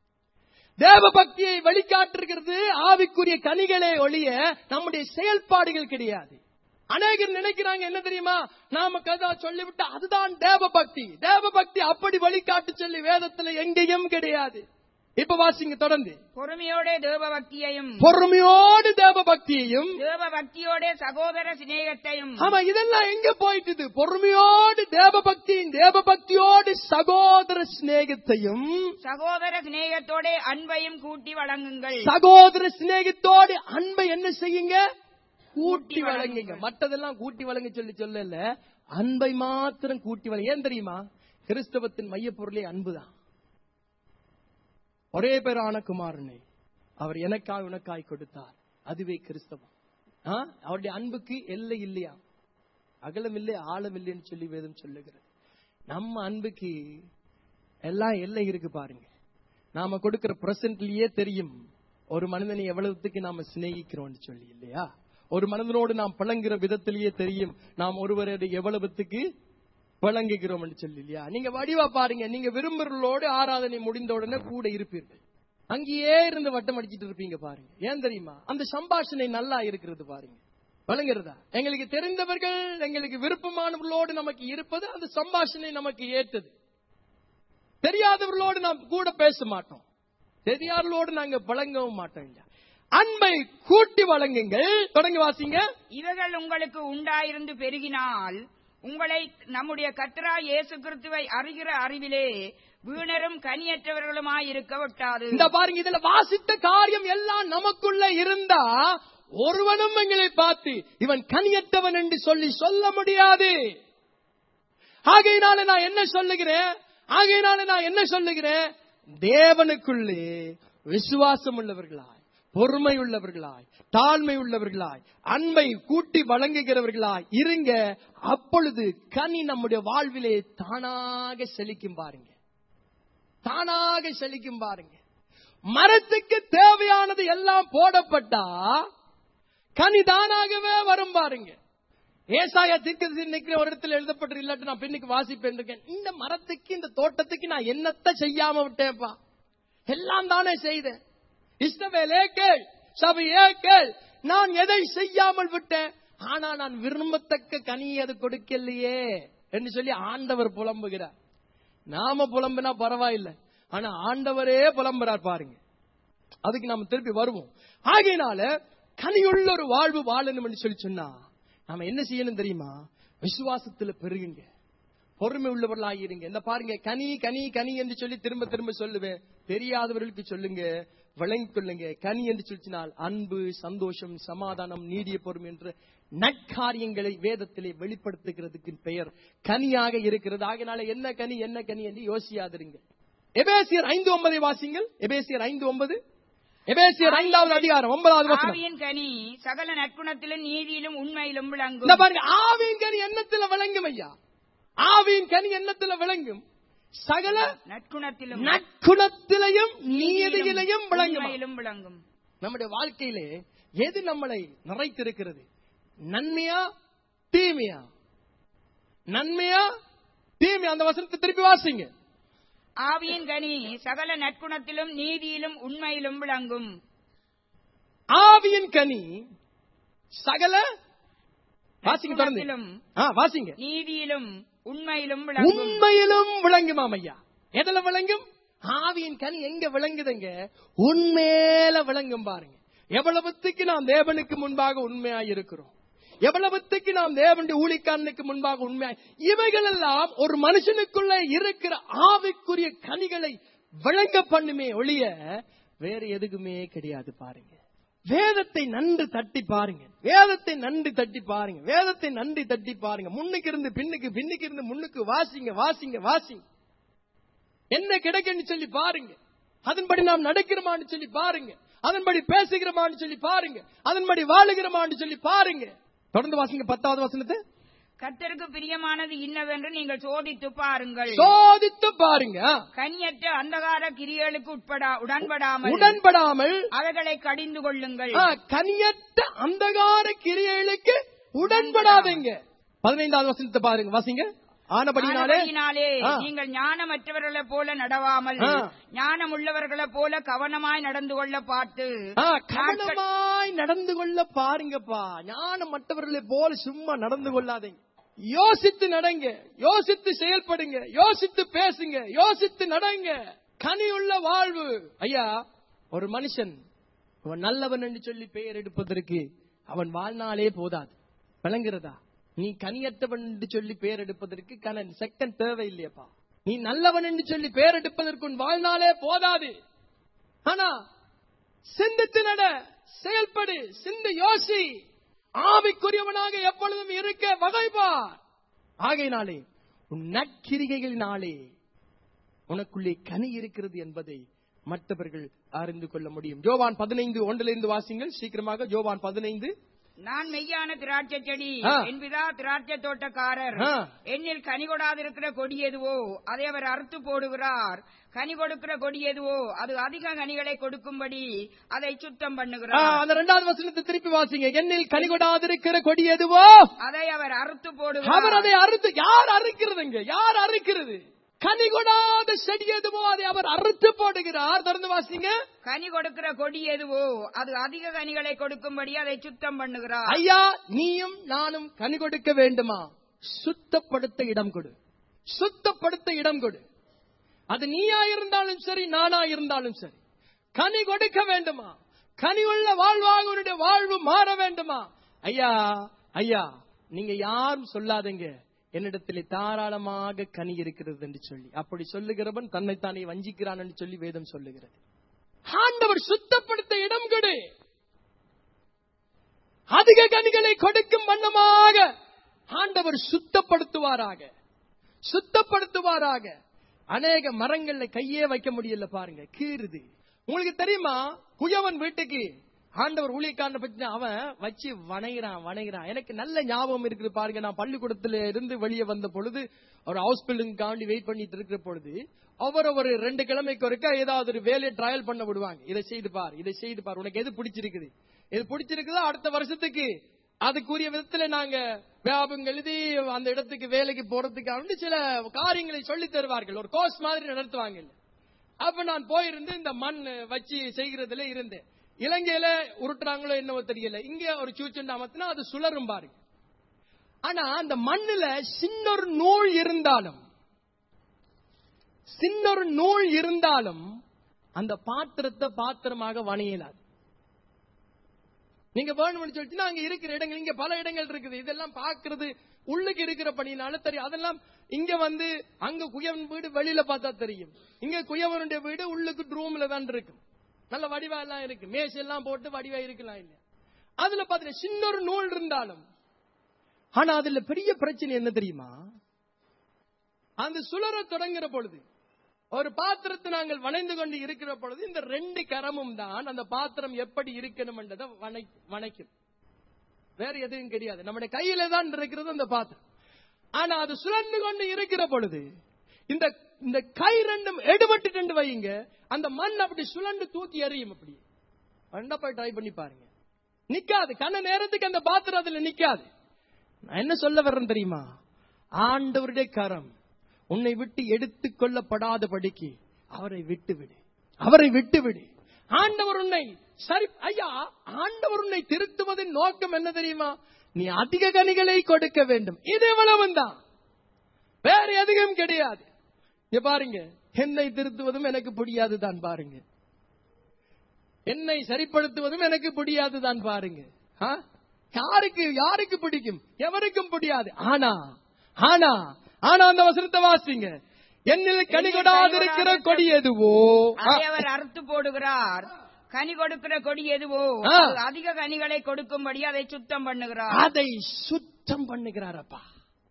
தேவ பக்தியை வழிகாட்டுகிறது ஆவிக்குரிய கனிகளே ஒழிய நம்முடைய செயல்பாடுகள் கிடையாது அநேகர் நினைக்கிறாங்க என்ன தெரியுமா நாம கதா சொல்லிவிட்டு அதுதான் தேவ பக்தி தேவ பக்தி அப்படி வழிகாட்டு சொல்லி வேதத்துல எங்கேயும் கிடையாது இப்ப வாசிங்க தொடர்ந்து பொறுமையோட தேவபக்தியையும் பொறுமையோடு தேவ பக்தியையும் தேவபக்தியோட சகோதர சிநேகத்தையும் ஆமா இதெல்லாம் எங்க போயிட்டுது பொறுமையோடு தேவ பக்தியும் தேவ பக்தியோடு சகோதர சிநேகத்தையும் சகோதர சிநேகத்தோட அன்பையும் கூட்டி வழங்குங்கள் சகோதர சிநேகத்தோடு அன்பை என்ன செய்யுங்க கூட்டி வழங்குங்க மற்றதெல்லாம் கூட்டி வழங்க சொல்லி சொல்லல அன்பை மாத்திரம் கூட்டி வழங்க ஏன் தெரியுமா கிறிஸ்தவத்தின் மையப்பொருளே அன்புதான் ஒரே பேரான குமாரனை அவர் எனக்காய் உனக்காய் கொடுத்தார் அதுவே கிறிஸ்தவம் ஆ? அவருடைய அன்புக்கு எல்லை இல்லையா அகலம் இல்லை ஆழம் இல்லைன்னு சொல்லி வேதம் சொல்லுகிறது நம்ம அன்புக்கு எல்லாம் எல்லை இருக்கு பாருங்க நாம கொடுக்கிற பிரசன்ட்லயே தெரியும் ஒரு மனிதனை எவ்வளவுக்கு நாம சிநேகிக்கிறோம்னு சொல்லி இல்லையா ஒரு மனிதனோடு நாம் பழங்குற விதத்திலேயே தெரியும் நாம் ஒருவரை எவ்வளவுத்துக்கு பழங்குகிறோம் சொல்லி இல்லையா நீங்க வடிவா பாருங்க நீங்க விரும்புறவர்களோடு ஆராதனை முடிந்த உடனே கூட இருப்பீர்கள் அங்கேயே இருந்து வட்டம் அடிச்சிட்டு இருப்பீங்க பாருங்க ஏன் தெரியுமா அந்த சம்பாஷணை நல்லா இருக்கிறது பாருங்க வழங்குறதா எங்களுக்கு தெரிந்தவர்கள் எங்களுக்கு விருப்பமானவர்களோடு நமக்கு இருப்பது அந்த சம்பாஷணை நமக்கு ஏற்றது தெரியாதவர்களோடு நாம் கூட பேச மாட்டோம் தெரியாதவர்களோடு நாங்க பழங்கவும் மாட்டோம் ஐயா. அன்பை கூட்டி வழங்குங்கள் தொடங்கி வாசிங்க இவைகள் உங்களுக்கு உண்டாயிருந்து பெருகினால் உங்களை நம்முடைய கர்த்தரா இயேசு கிறிஸ்துவை அறிகிற அறிவிலே வீணரும் கனியற்றவர்களுமாய் இருக்க விட்டாது இந்த பாருங்க இதுல வாசித்த காரியம் எல்லாம் நமக்குள்ள இருந்தா ஒருவனும் எங்களை பார்த்து இவன் கனியற்றவன் என்று சொல்லி சொல்ல முடியாது ஆகையினால நான் என்ன சொல்லுகிறேன் ஆகையினால நான் என்ன சொல்லுகிறேன் தேவனுக்குள்ளே விசுவாசம் உள்ளவர்களாய் பொறுமை உள்ளவர்களாய் தாழ்மை உள்ளவர்களாய் அன்பை கூட்டி வழங்குகிறவர்களாய் இருங்க அப்பொழுது கனி நம்முடைய வாழ்விலே தானாக செழிக்கும் பாருங்க தானாக செழிக்கும் பாருங்க மரத்துக்கு தேவையானது எல்லாம் போடப்பட்டா கனி தானாகவே வரும் பாருங்க ஏசாயா தீர்க்கதரிசி நிக்கிற ஒரு இடத்துல எழுதப்பட்டு இல்லாட்டி நான் பின்னுக்கு வாசிப்பேன் இருக்கேன் இந்த மரத்துக்கு இந்த தோட்டத்துக்கு நான் என்னத்த செய்யாம விட்டேன்ப்பா எல்லாம் தானே செய்தேன் இஷ்டவேலே கேள் சபையே கேள் நான் எதை செய்யாமல் விட்டேன் ஆனா நான் விரும்பத்தக்க கனியை அது கொடுக்கலையே என்று சொல்லி ஆண்டவர் புலம்புகிறார் நாம புலம்புனா பரவாயில்லை ஆனா ஆண்டவரே புலம்புறார் பாருங்க அதுக்கு நாம திருப்பி வருவோம் ஆகையினால கனியுள்ள ஒரு வாழ்வு வாழணும் என்று சொல்லி சொன்னா நாம என்ன செய்யணும் தெரியுமா விசுவாசத்துல பெருகுங்க பொறுமை உள்ளவர்களாயிருங்க இந்த பாருங்க கனி கனி கனி என்று சொல்லி திரும்ப திரும்ப சொல்லுவேன் தெரியாதவர்களுக்கு சொல்லுங்க விளங்கிக் கொள்ளுங்க கனி என்று சொல்லினால் அன்பு சந்தோஷம் சமாதானம் நீடிய பொறுமை என்ற நற்காரியங்களை வேதத்திலே வெளிப்படுத்துகிறதுக்கு பெயர் கனியாக இருக்கிறது ஆகினால என்ன கனி என்ன கனி என்று யோசியாதிருங்க எபேசியர் ஐந்து ஒன்பதை வாசிங்கள் எபேசியர் ஐந்து ஒன்பது எபேசியர் ஐந்தாவது அதிகாரம் ஒன்பதாவது வசனம் ஆவியின் கனி சகல நற்குணத்திலும் நீதியிலும் உண்மையிலும் இந்த விளங்கும் பாருங்க ஆவியின் கனி எண்ணத்துல விளங்கும் ஐயா ஆவியின் கனி எண்ணத்துல விளங்கும் சகல நற்குணத்திலும் நற்குணத்திலையும் நீதியிலையும் விளங்கும் உண்மையிலும் விளங்கும் நம்முடைய வாழ்க்கையிலே எது நம்மளை நிறைத்திருக்கிறது நன்மையா தீமையா நன்மையா தீமையா அந்த வசனத்தை திருப்பி வாசிங்க ஆவியின் கனி சகல நற்குணத்திலும் நீதியிலும் உண்மையிலும் விளங்கும் ஆவியின் கனி சகல வாசிங்க தொடர்ந்து நற்குணத்திலும் ஆ, வாசிங்க நீதியிலும் உண்மையிலும் விளங்கும் உண்மையிலும் விளங்குமாம் ஐயா எதுல விளங்கும் ஆவியின் கனி எங்க விளங்குதுங்க உண்மையில விளங்கும் பாருங்க எவ்வளவுத்துக்கு நாம் தேவனுக்கு முன்பாக உண்மையாய் இருக்கிறோம் எவ்வளவுத்துக்கு நாம் தேவனுடைய ஊழிக்காரனுக்கு முன்பாக உண்மையாய் இவைகள் எல்லாம் ஒரு மனுஷனுக்குள்ள இருக்கிற ஆவிக்குரிய கனிகளை விளங்க பண்ணுமே ஒழிய வேற எதுக்குமே கிடையாது பாருங்க வேதத்தை நன்று தட்டி பாருங்க வேதத்தை நன்றி தட்டி பாருங்க வேதத்தை நன்றி தட்டி பாருங்க முன்னுக்கு இருந்து பின்னுக்கு பின்னுக்கு இருந்து முன்னுக்கு வாசிங்க வாசிங்க வாசிங்க என்ன கிடைக்குன்னு சொல்லி பாருங்க அதன்படி நாம் நடக்கிறோமான்னு சொல்லி பாருங்க அதன்படி பேசுகிறோமான்னு சொல்லி பாருங்க அதன்படி வாழுகிறோமான்னு சொல்லி பாருங்க தொடர்ந்து வாசிங்க பத்தாவது வசனத்தை கர்த்தருக்கு பிரியமானது இன்னவென்று நீங்கள் சோதித்து பாருங்கள் சோதித்து பாருங்க கனியற்ற அந்தகார கிரியலுக்கு உட்படா உடன்படாமல் உடன்படாமல் அவைகளை கடிந்து கொள்ளுங்கள் ஆ, கனியற்ற அந்தகார கிரியைகளுக்கு உடன்படாதீங்க பதினைந்தாவது வசனத்தை பாருங்க வாசிங்க ஆனபடினாலே ஆனபடியினாலே ஆ. நீங்கள் ஞானமற்றவர்களைப் போல நடவாமல் ஆ. ஞானம் உள்ளவர்களைப் போல கவனமாய் நடந்து கொள்ள பார்த்து ஆ, நாட்கள்- கவனமாய் நடந்து கொள்ள பாருங்கப்பா ஞானம் மற்றவர்களை போல சும்மா நடந்து கொள்ளாதீங்க யோசித்து நடங்க யோசித்து செயல்படுங்க யோசித்து பேசுங்க யோசித்து நடங்க கனியுள்ள வாழ்வு ஐயா ஒரு மனுஷன் அவன் நல்லவன் என்று சொல்லி பெயர் எடுப்பதற்கு அவன் வாழ்நாளே போதாது விளங்குறதா நீ கனியற்றவன் என்று சொல்லி பெயர் எடுப்பதற்கு கனன் செகண்ட் தேவை இல்லையப்பா நீ நல்லவன் என்று சொல்லி பெயர் எடுப்பதற்கு உன் வாழ்நாளே போதாது ஆனா சிந்தித்து நட செயல்படு சிந்து யோசி ஆவிக்குரியவனாக எப்பொழுதும் இருக்க வகைப்பார் ஆகையினாலே உன் நற்கிரிகைகளினாலே உனக்குள்ளே கனி இருக்கிறது என்பதை மற்றவர்கள் அறிந்து கொள்ள முடியும் ஜோவான் பதினைந்து ஒன்றிலிருந்து வாசிங்கள் சீக்கிரமாக ஜோவான் பதினைந்து நான் மெய்யான திராட்சை செடி ஆ. என் பிதா திராட்சை தோட்டக்காரர் ஆ. என்னில் கனி கொடாதிருக்கிற கொடி எதுவோ அதை அவர் அறுத்து போடுகிறார் கனி கொடுக்கிற கொடி எதுவோ அது அதிக கனிகளை கொடுக்கும்படி அதை சுத்தம் ஆ, பண்ணுகிறார் அந்த இரண்டாவது வசனத்தை திருப்பி வாசிங்க என்னில் கனிகொடாதிருக்கிற கொடி எதுவோ அதை அவர் அறுத்து அவர் போடுகிறார் அதை அறுத்து யார் அறுக்கிறதுங்க யார் அறுக்கிறது கனிகொடாத செடி எதுவோ அதை அவர் அறுத்து போடுகிறார் தொடர்ந்து வாசிங்க கனி கொடுக்கிற கொடி எதுவோ அது அதிக கனிகளை கொடுக்கும்படி அதை சுத்தம் பண்ணுகிறார் ஐயா நீயும் நானும் கனி கொடுக்க வேண்டுமா சுத்தப்படுத்த இடம் கொடு சுத்தப்படுத்த இடம் கொடு அது நீயா இருந்தாலும் சரி நானா இருந்தாலும் சரி கனி கொடுக்க வேண்டுமா கனி உள்ள வாழ்வாக உன்னுடைய வாழ்வு மாற வேண்டுமா ஐயா ஐயா நீங்க யாரும் சொல்லாதீங்க என்னிடத்திலே தாராளமாக கனி இருக்கிறது என்று சொல்லி அப்படி சொல்லுகிறவன் தன்னைத்தானே வஞ்சிக்கிறான் என்று சொல்லி வேதம் சொல்லுகிறது ஆண்டவர் சுத்தப்படுத்த இடம் கொடு அதிக கனிகளை கொடுக்கும் வண்ணமாக ஆண்டவர் சுத்தப்படுத்துவாராக சுத்தப்படுத்துவாராக அநேக மரங்கள்ல கையே வைக்க முடியல பாருங்க கீறுது உங்களுக்கு தெரியுமா குயவன் வீட்டுக்கு ஆண்டவர் ஊழியக்காரனை பத்தி அவன் வச்சு வணைகிறான் வணைகிறான் எனக்கு நல்ல ஞாபகம் இருக்குது பாருங்க நான் பள்ளிக்கூடத்துல இருந்து வெளியே வந்த பொழுது ஒரு ஹவுஸ் பில்டிங்காண்டி வெயிட் பண்ணிட்டு இருக்கிற பொழுது அவர் ஒரு ரெண்டு கிழமைக்கு ஒருக்கா ஏதாவது ஒரு வேலையை ட்ரையல் பண்ண விடுவாங்க இதை செய்து பார் இதை செய்து பார் உனக்கு எது பிடிச்சிருக்குது எது பிடிச்சிருக்குதோ அடுத்த வருஷத்துக்கு அதுக்குரிய விதத்துல நாங்க வியாபகம் எழுதி அந்த இடத்துக்கு வேலைக்கு போறதுக்காக சில காரியங்களை சொல்லி தருவார்கள் ஒரு கோர்ஸ் மாதிரி நடத்துவாங்க அப்ப நான் போயிருந்து இந்த மண் வச்சு செய்கிறதுல இருந்தேன் இலங்கையில உருட்டுறாங்களோ என்னவோ தெரியல இங்க ஒரு சூச்சுண்டு அமர்த்தினா அது சுழரும் பாருங்க ஆனா அந்த மண்ணுல சின்னொரு நூல் இருந்தாலும் சின்னொரு நூல் இருந்தாலும் அந்த பாத்திரத்தை பாத்திரமாக வணையலாது நீங்க வேணும்னு சொல்லிட்டு அங்க இருக்கிற இடங்கள் இங்க பல இடங்கள் இருக்குது இதெல்லாம் பாக்குறது உள்ளுக்கு இருக்கிற பணியினால தெரியும் அதெல்லாம் இங்க வந்து அங்க குயவன் வீடு வெளியில பார்த்தா தெரியும் இங்க குயவனுடைய வீடு உள்ளுக்கு ரூம்ல தான் இருக்கும் நல்ல வடிவா எல்லாம் இருக்கு மேஷ் எல்லாம் போட்டு வடிவா இருக்கலாம் இல்ல அதுல பாத்தீங்கன்னா சின்ன ஒரு நூல் இருந்தாலும் ஆனா அதுல பெரிய பிரச்சனை என்ன தெரியுமா அந்த சுழற தொடங்குற பொழுது ஒரு பாத்திரத்தை நாங்கள் வணைந்து கொண்டு இருக்கிற பொழுது இந்த ரெண்டு கரமும் தான் அந்த பாத்திரம் எப்படி இருக்கணும் என்றதை வணை- வணைக்கும் வேற எதுவும் கிடையாது நம்முடைய கையில தான் இருக்கிறது அந்த பாத்திரம் ஆனா அது சுழன்று கொண்டு இருக்கிற பொழுது இந்த இந்த கை ரெண்டும் எடுபட்டு வைங்க அந்த மண் அப்படி சுழண்டு தூக்கி எறியும் அப்படி வேண்டா போய் ட்ரை பண்ணி பாருங்க நிக்காது கண்ண நேரத்துக்கு அந்த பாத்திரம் அதுல நிக்காது நான் என்ன சொல்ல வர்றேன் தெரியுமா ஆண்டவருடைய கரம் உன்னை விட்டு எடுத்துக் கொள்ளப்படாதபடிக்கு அவரை விட்டு விடு அவரை விட்டு விடு ஆண்டவர் உன்னை சரி ஐயா ஆண்டவர் உன்னை திருத்துவதின் நோக்கம் என்ன தெரியுமா நீ அதிக கனிகளை கொடுக்க வேண்டும் இது இவ்வளவும் தான் வேற எதுவும் கிடையாது இங்க பாருங்க என்னை திருத்துவதும் எனக்கு பிடியாது தான் பாருங்க என்னை சரிப்படுத்துவதும் எனக்கு பிடியாது தான் பாருங்க ஆ? யாருக்கு யாருக்கு பிடிக்கும் எவருக்கும் பிடியாது ஆனா ஆனா ஆனா அந்த வசனத்தை வாசிங்க என்னில் கனிகொடாதிருக்கிற கொடி எதுவோ ஆ, அதை அவர் அறுத்து போடுகிறார் கனி கொடுக்கிற கொடி எதுவோ ஆ. அது அதிக கனிகளை கொடுக்கும்படி அதை சுத்தம் பண்ணுகிறார் அதை சுத்தம் பண்ணுகிறாரப்பா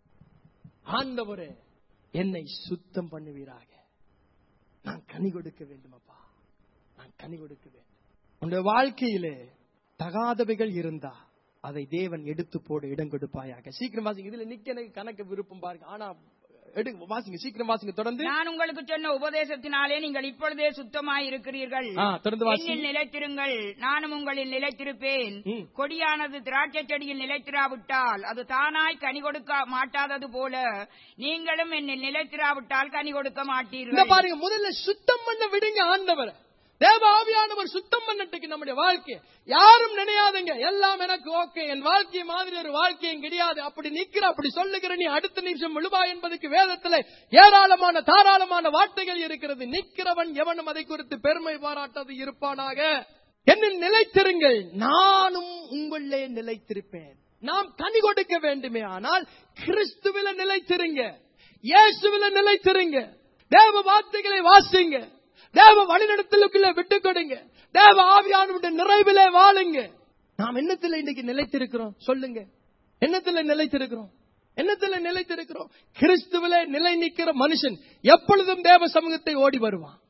ஆண்டவரே என்னை சுத்தம் பண்ணுவீராக நான் கனி கொடுக்க வேண்டுமப்பா நான் கனி கொடுக்க வேண்டும் உன்னுடைய வாழ்க்கையிலே தகாதவைகள் இருந்தா அதை தேவன் எடுத்து போட இடம் கொடுப்பாயாக சீக்கிரம் வாசிங்க இதுல நிக்க எனக்கு கணக்கு விருப்பம் பாருங்க ஆனா எடு வாசிங்க சீக்கிரம் வாசிங்க தொடர்ந்து நான் உங்களுக்கு சொன்ன உபதேசத்தினாலே நீங்கள் இப்பொழுதே சுத்தமாய் இருக்கிறீர்கள் ஆ, தொடர்ந்து வாசிங்க. என்னில் நிலைத்திருங்கள் நானும் உங்களில் நிலைத்திருப்பேன் ம். கொடியானது திராட்சை செடியில் நிலைத்திராவிட்டால் அது தானாய் கனி கொடுக்க மாட்டாதது போல நீங்களும் என்னில் நிலைத்திராவிட்டால் கனி கொடுக்க இந்த மாட்டீர்கள் பாருங்க முதல்ல சுத்தம் பண்ண விடுங்க ஆண்டவரை தேவ ஆவியானவர் சுத்தம் பண்ணட்டுக்கு நம்முடைய வாழ்க்கை யாரும் நினையாதுங்க எல்லாம் எனக்கு ஓகே என் வாழ்க்கை மாதிரி ஒரு வாழ்க்கையும் கிடையாது அப்படி நிக்கிற அப்படி சொல்லுகிற நீ அடுத்த நிமிஷம் விழுவா என்பதற்கு வேதத்துல ஏராளமான தாராளமான வார்த்தைகள் இருக்கிறது நிக்கிறவன் எவனும் அதை குறித்து பெருமை பாராட்டாது இருப்பானாக என்னில் நிலைத்திருங்கள் நானும் உங்களே நிலைத்திருப்பேன் நாம் கனி கொடுக்க வேண்டுமே ஆனால் கிறிஸ்துவில நிலைத்திருங்க இயேசுவில நிலைத்திருங்க தேவ வார்த்தைகளை வாசிங்க தேவ வழிநடத்தலுக்குள்ள விட்டுக் கொடுங்க தேவ ஆவியானவருடைய நிறைவிலே வாழுங்க நாம் என்னத்துல இன்னைக்கு நிலைத்திருக்கிறோம் சொல்லுங்க என்னத்துல நிலைத்திருக்கிறோம் என்னத்துல நிலைத்திருக்கிறோம் கிறிஸ்துவிலே நிலை நிற்கிற மனுஷன் எப்பொழுதும் தேவ சமூகத்தை ஓடி வருவான்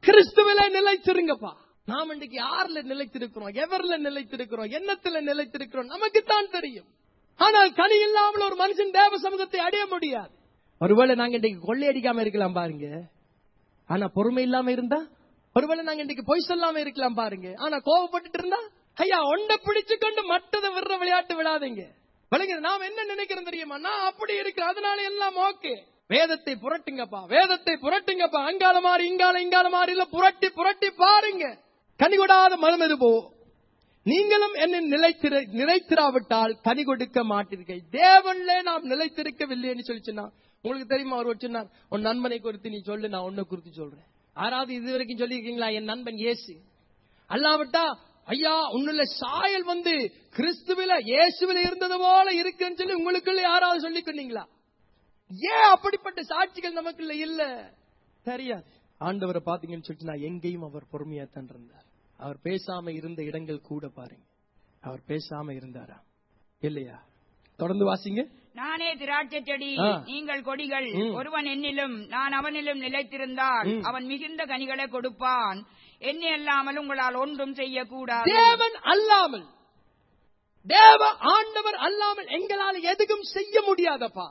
கிறிஸ்துவில நிலைத்திருங்கப்பா நாம் இன்னைக்கு யார்ல நிலைத்திருக்கிறோம் எவர்ல நிலைத்திருக்கிறோம் என்னத்துல நிலைத்திருக்கிறோம் நமக்கு தான் தெரியும் ஆனால் கனி இல்லாமல் ஒரு மனுஷன் தேவ சமூகத்தை அடைய முடியாது ஒருவேளை நாங்க இன்னைக்கு கொள்ளையடிக்காம இருக்கலாம் பாருங்க ஆனா பொறுமை இல்லாம இருந்தா ஒருவேளை நாங்க இன்னைக்கு பொய் சொல்லாம இருக்கலாம் பாருங்க ஆனா கோவப்பட்டுட்டு இருந்தா ஐயா ஒண்ட பிடிச்சு கொண்டு மற்றதை விடுற விளையாட்டு விடாதீங்க விளங்குது நாம் என்ன நினைக்கிறோம் தெரியுமா நான் அப்படி இருக்கிறேன் அதனால எல்லாம் ஓகே வேதத்தை புரட்டுங்கப்பா வேதத்தை புரட்டுங்கப்பா அங்கால மாறி இங்கால இங்கால மாறி இல்ல புரட்டி புரட்டி பாருங்க கனிகொடாத மனம் எது போ நீங்களும் என்ன நிலைத்திர நிலைத்திராவிட்டால் கனி கொடுக்க மாட்டீர்கள் தேவன்ல நாம் நிலைத்திருக்கவில்லைன்னு சொல்லி சொன்னா உங்களுக்கு தெரியுமா அவர் சொன்னார் உன் நண்பனை குறித்து நீ சொல்லு நான் உன்னை குறித்து சொல்றேன் யாராவது இது வரைக்கும் சொல்லியிருக்கீங்களா என் நண்பன் இயேசு அல்லாவிட்டா ஐயா உன்னுள்ள சாயல் வந்து கிறிஸ்துவில இயேசுவில இருந்தது போல இருக்குன்னு சொல்லி உங்களுக்குள்ள யாராவது சொல்லிக் கொண்டீங்களா ஏன் அப்படிப்பட்ட சாட்சிகள் நமக்குள்ள இல்ல தெரியாது ஆண்டவரை பாத்தீங்கன்னு சொல்லிட்டு நான் எங்கேயும் அவர் பொறுமையா தான் இருந்தார் அவர் பேசாம இருந்த இடங்கள் கூட பாருங்க அவர் பேசாம இருந்தாரா இல்லையா தொடர்ந்து வாசிங்க நானே திராட்சை செடி ஆ. நீங்கள் கொடிகள் ம். ஒருவன் என்னிலும் நான் அவனிலும் நிலைத்திருந்தால் ம். அவன் மிகுந்த கனிகளை கொடுப்பான் என்னை அல்லாமல் உங்களால் ஒன்றும் செய்யக்கூடாது தேவன் அல்லாமல் தேவ ஆண்டவர் அல்லாமல் எங்களால் எதுவும் செய்ய முடியாதப்பா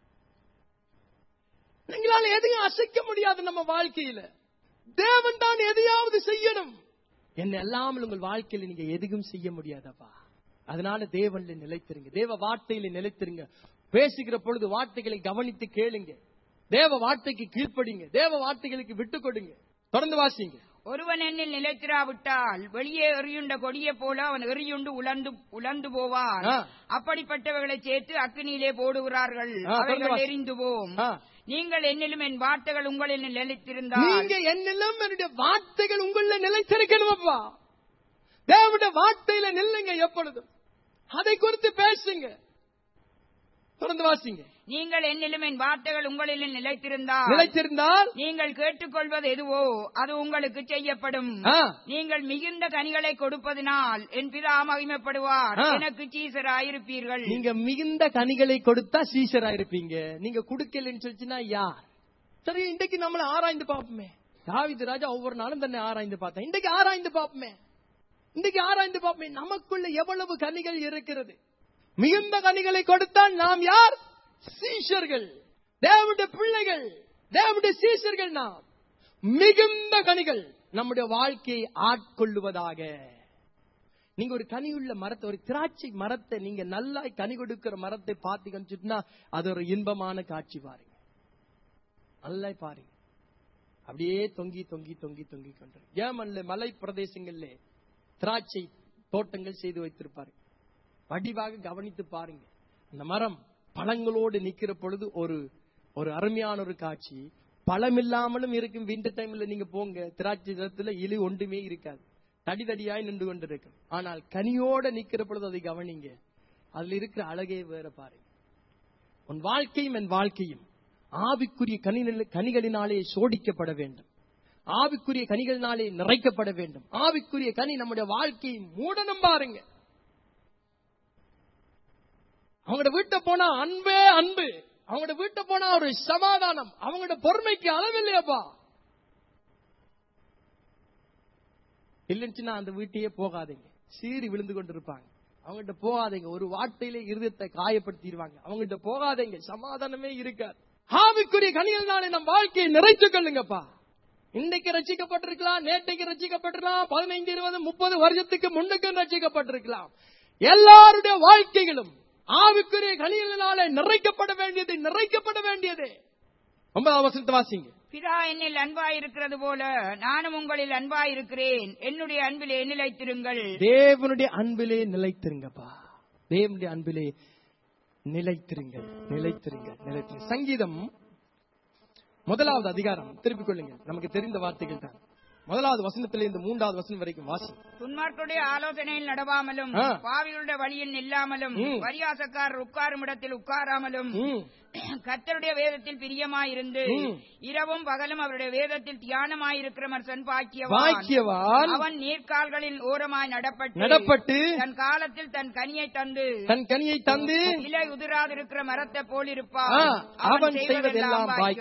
எங்களால எதையும் அசைக்க முடியாது நம்ம வாழ்க்கையில தேவன் தான் எதையாவது செய்யணும் என்ன அல்லாமல் உங்கள் வாழ்க்கையில நீங்க எதுவும் செய்ய முடியாதப்பா அதனால தேவன்ல நிலைத்திருங்க தேவ வார்த்தையில நிலைத்திருங்க பேசுகிற பொழுது வார்த்தைகளை கவனித்து கேளுங்க தேவ வார்த்தைக்கு கீழ்ப்படிங்க தேவ வார்த்தைகளுக்கு விட்டு கொடுங்க தொடர்ந்து வாசிங்க ஒருவன் என்னில் நிலைத்திராவிட்டால் வெளியே எறியுண்ட கொடியை போல அவன் எறியுண்டு உலர்ந்து உலர்ந்து போவான் ஆ. அப்படிப்பட்டவர்களை சேர்த்து அக்கினியிலே போடுகிறார்கள் ஆ, தொடர்ந்து அவைகள் வாசி. எரிந்து போம் ஆ. நீங்கள் என்னிலும் என் வார்த்தைகள் உங்களில் நிலைத்திருந்தால் நீங்க என்னிலும் என்னுடைய வார்த்தைகள் உங்கள நிலைத்திருக்கணும் அப்பா தேவனுடைய வார்த்தையில நில்லுங்க எப்பொழுதும் அதை குறித்து பேசுங்க தொடர்ந்து வாசிங்க நீங்கள் என்னிலும் என் வார்த்தைகள் உங்களில் நிலைத்திருந்தால் நிலைத்திருந்தால் நீங்கள் கேட்டுக்கொள்வது எதுவோ அது உங்களுக்கு செய்யப்படும் ஆ, நீங்கள் மிகுந்த கனிகளை கொடுப்பதினால் என் பிதா மகிமைப்படுவார் ஆ. எனக்கு சீசராயிருப்பீர்கள் நீங்க மிகுந்த கனிகளை கொடுத்தா சீசரா இருப்பீங்க நீங்க கொடுக்கலன்னு சொல்லிச்சுன்னா யார் சரி இன்றைக்கு நம்மள ஆராய்ந்து பார்ப்போமே தாவீது ராஜா ஒவ்வொரு நாளும் தன்னை ஆராய்ந்து பார்த்தேன் இன்றைக்கு ஆராய்ந்து பார்ப்போமே இன்றைக்கு ஆராய்ந்து பார்ப்போமே நமக்குள்ள எவ்வளவு கனிகள் இருக்கிறது மிகுந்த கனிகளை கொடுத்தால் நாம் யார் சீஷர்கள் தேவனுடைய பிள்ளைகள் தேவனுடைய சீஷர்கள் நாம் மிகுந்த கனிகள் நம்முடைய வாழ்க்கையை ஆட்கொள்ளுவதாக நீங்க ஒரு கனியுள்ள மரத்தை ஒரு திராட்சை மரத்தை நீங்க நல்லா கனி கொடுக்கிற மரத்தை பார்த்தீங்கன்னு சொன்னா அது ஒரு இன்பமான காட்சி பாருங்க நல்லா பாருங்க அப்படியே தொங்கி தொங்கி தொங்கி தொங்கி கொண்டு ஏமன்ல மலை பிரதேசங்கள்ல திராட்சை தோட்டங்கள் செய்து வைத்திருப்பாரு வடிவாக கவனித்து பாருங்க அந்த மரம் பழங்களோடு நிக்கிற பொழுது ஒரு ஒரு அருமையான ஒரு காட்சி பழம் இல்லாமலும் இருக்கும் விண்டர் டைம்ல நீங்க போங்க திராட்சை நிலத்துல இலி ஒன்றுமே இருக்காது தடி தடியாய் நின்று கொண்டிருக்கும் ஆனால் கனியோட நிக்கிற பொழுது அதை கவனிங்க அதுல இருக்கிற அழகே வேற பாருங்க உன் வாழ்க்கையும் என் வாழ்க்கையும் ஆவிக்குரிய கனிகள் கனிகளினாலே சோடிக்கப்பட வேண்டும் ஆவிக்குரிய கனிகளினாலே நிறைக்கப்பட வேண்டும் ஆவிக்குரிய கனி நம்முடைய வாழ்க்கையை மூடணும் பாருங்க அவங்களோட வீட்டை போனா அன்பே அன்பு அவங்களோட வீட்டை போனா ஒரு சமாதானம் அவங்களோட பொறுமைக்கு அளவில்லையாப்பா இல்லைச்சுன்னா அந்த வீட்டையே போகாதீங்க சீறி விழுந்து கொண்டிருப்பாங்க அவங்ககிட்ட போகாதீங்க ஒரு வார்த்தையிலே இருதயத்தை காயப்படுத்திடுவாங்க அவங்ககிட்ட போகாதீங்க சமாதானமே இருக்காது ஆவிக்குரிய கனிகள்னாலே நம் வாழ்க்கையை நிறைத்துக் கொள்ளுங்கப்பா இன்றைக்கு ரசிக்கப்பட்டிருக்கலாம் நேற்றைக்கு ரசிக்கப்பட்டிருக்கலாம் பதினைந்து இருபது முப்பது வருஷத்துக்கு முன்னுக்கு ரசிக்கப்பட்டிருக்கலாம் எல்லாருடைய வாழ்க்கைகளும் ஆவிக்குரிய கனிகளினாலே நிறைக்கப்பட வேண்டியது நிறைக்கப்பட வேண்டியது ஒன்பதாம் வசனத்தை வாசிங்க பிதா என்னில் அன்பாயிருக்கிறது போல நானும் உங்களில் அன்பாயிருக்கிறேன் என்னுடைய அன்பிலே நிலைத்திருங்கள் தேவனுடைய அன்பிலே நிலைத்திருங்கப்பா தேவனுடைய அன்பிலே நிலைத்திருங்கள் நிலைத்திருங்கள் நிலைத்திருங்க சங்கீதம் முதலாவது அதிகாரம் திருப்பிக் கொள்ளுங்கள் நமக்கு தெரிந்த வார்த்தைகள் தான் முதலாவது வசனத்திலே இந்த மூன்றாவது வசனம் வரைக்கும் வாசி துன்மார்க்குடைய ஆலோசனையில் நடவாமலும் ஆ. பாவிகளுடைய வழியில் நில்லாமலும் ம். பரியாசக்காரர் உட்காரும் இடத்தில் உட்காராமலும் ம், கர்த்தருடைய வேதத்தில் பிரியமாயிருந்து ம். இரவும் பகலும் அவருடைய வேதத்தில் தியானமாயிருக்கிற மனுஷன் பாக்கியவான் பாக்கியவான் அவன் நீர்க்கால்களில் ஓரமாய் நடப்பட்டு நடப்பட்டு தன் காலத்தில் தன் கனியை தந்து தன் கனியை தந்து இலை உதிராதிருக்கிற மரத்தை போலிருப்பான் ஆ, அவன் செய்வதெல்லாம் வாய்க்கும்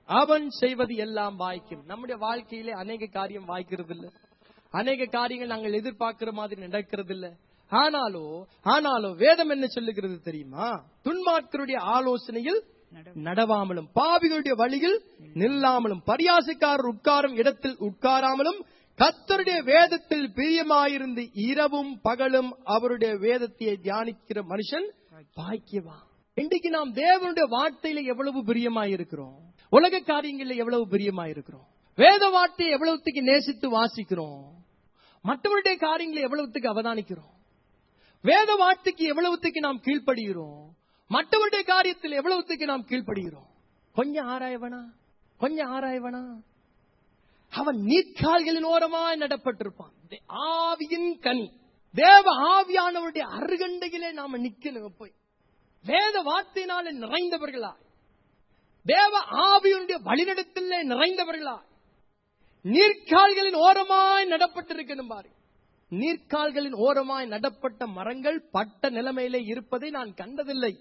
அவன் செய்வது எல்லாம் வாய்க்கும் நம்முடைய வாழ்க்கையிலே அநேக காரியம் வாய்க்கிறது இல்ல அநேக காரியங்கள் நாங்கள் எதிர்பார்க்கிற மாதிரி நடக்கிறது இல்ல ஆனாலோ ஆனாலோ வேதம் என்ன சொல்லுகிறது தெரியுமா துன்மார்க்கருடைய ஆலோசனையில் நடவாமலும் பாவிகளுடைய வழியில் நில்லாமலும் பரியாசக்காரர் உட்காரும் இடத்தில் உட்காராமலும் கத்தருடைய வேதத்தில் பிரியமாயிருந்து இரவும் பகலும் அவருடைய வேதத்தை தியானிக்கிற மனுஷன் பாக்கியவா இன்றைக்கு நாம் தேவனுடைய வார்த்தையில எவ்வளவு பிரியமாயிருக்கிறோம் உலக காரியங்களில் எவ்வளவு பிரியமாயிருக்கிறோம் வேத வார்த்தையை எவ்வளவுத்துக்கு நேசித்து வாசிக்கிறோம் மற்றவருடைய காரியங்களை எவ்வளவுத்துக்கு அவதானிக்கிறோம் வேத வார்த்தைக்கு எவ்வளவுத்துக்கு நாம் கீழ்ப்படுகிறோம் மற்றவருடைய காரியத்தில் எவ்வளவுத்துக்கு நாம் கீழ்ப்படுகிறோம் கொஞ்சம் ஆராயவனா கொஞ்சம் ஆராயவனா அவன் நீர்க்கால்களின் ஓரமாய் நடப்பட்டிருப்பான் தே- ஆவியின் கனி தேவ ஆவியானவருடைய அருகண்டையிலே நாம நிக்கணும் போய் வேத வார்த்தையினாலே நிறைந்தவர்களா தேவ ஆவியுடைய வழிநடத்திலே நிறைந்தவர்களா நீர்க்கால்களின் ஓரமாய் நடப்பட்டிருக்கணும் பாரு நீர்க்கால்களின் ஓரமாய் நடப்பட்ட மரங்கள் பட்ட நிலைமையிலே இருப்பதை நான் கண்டதில்லை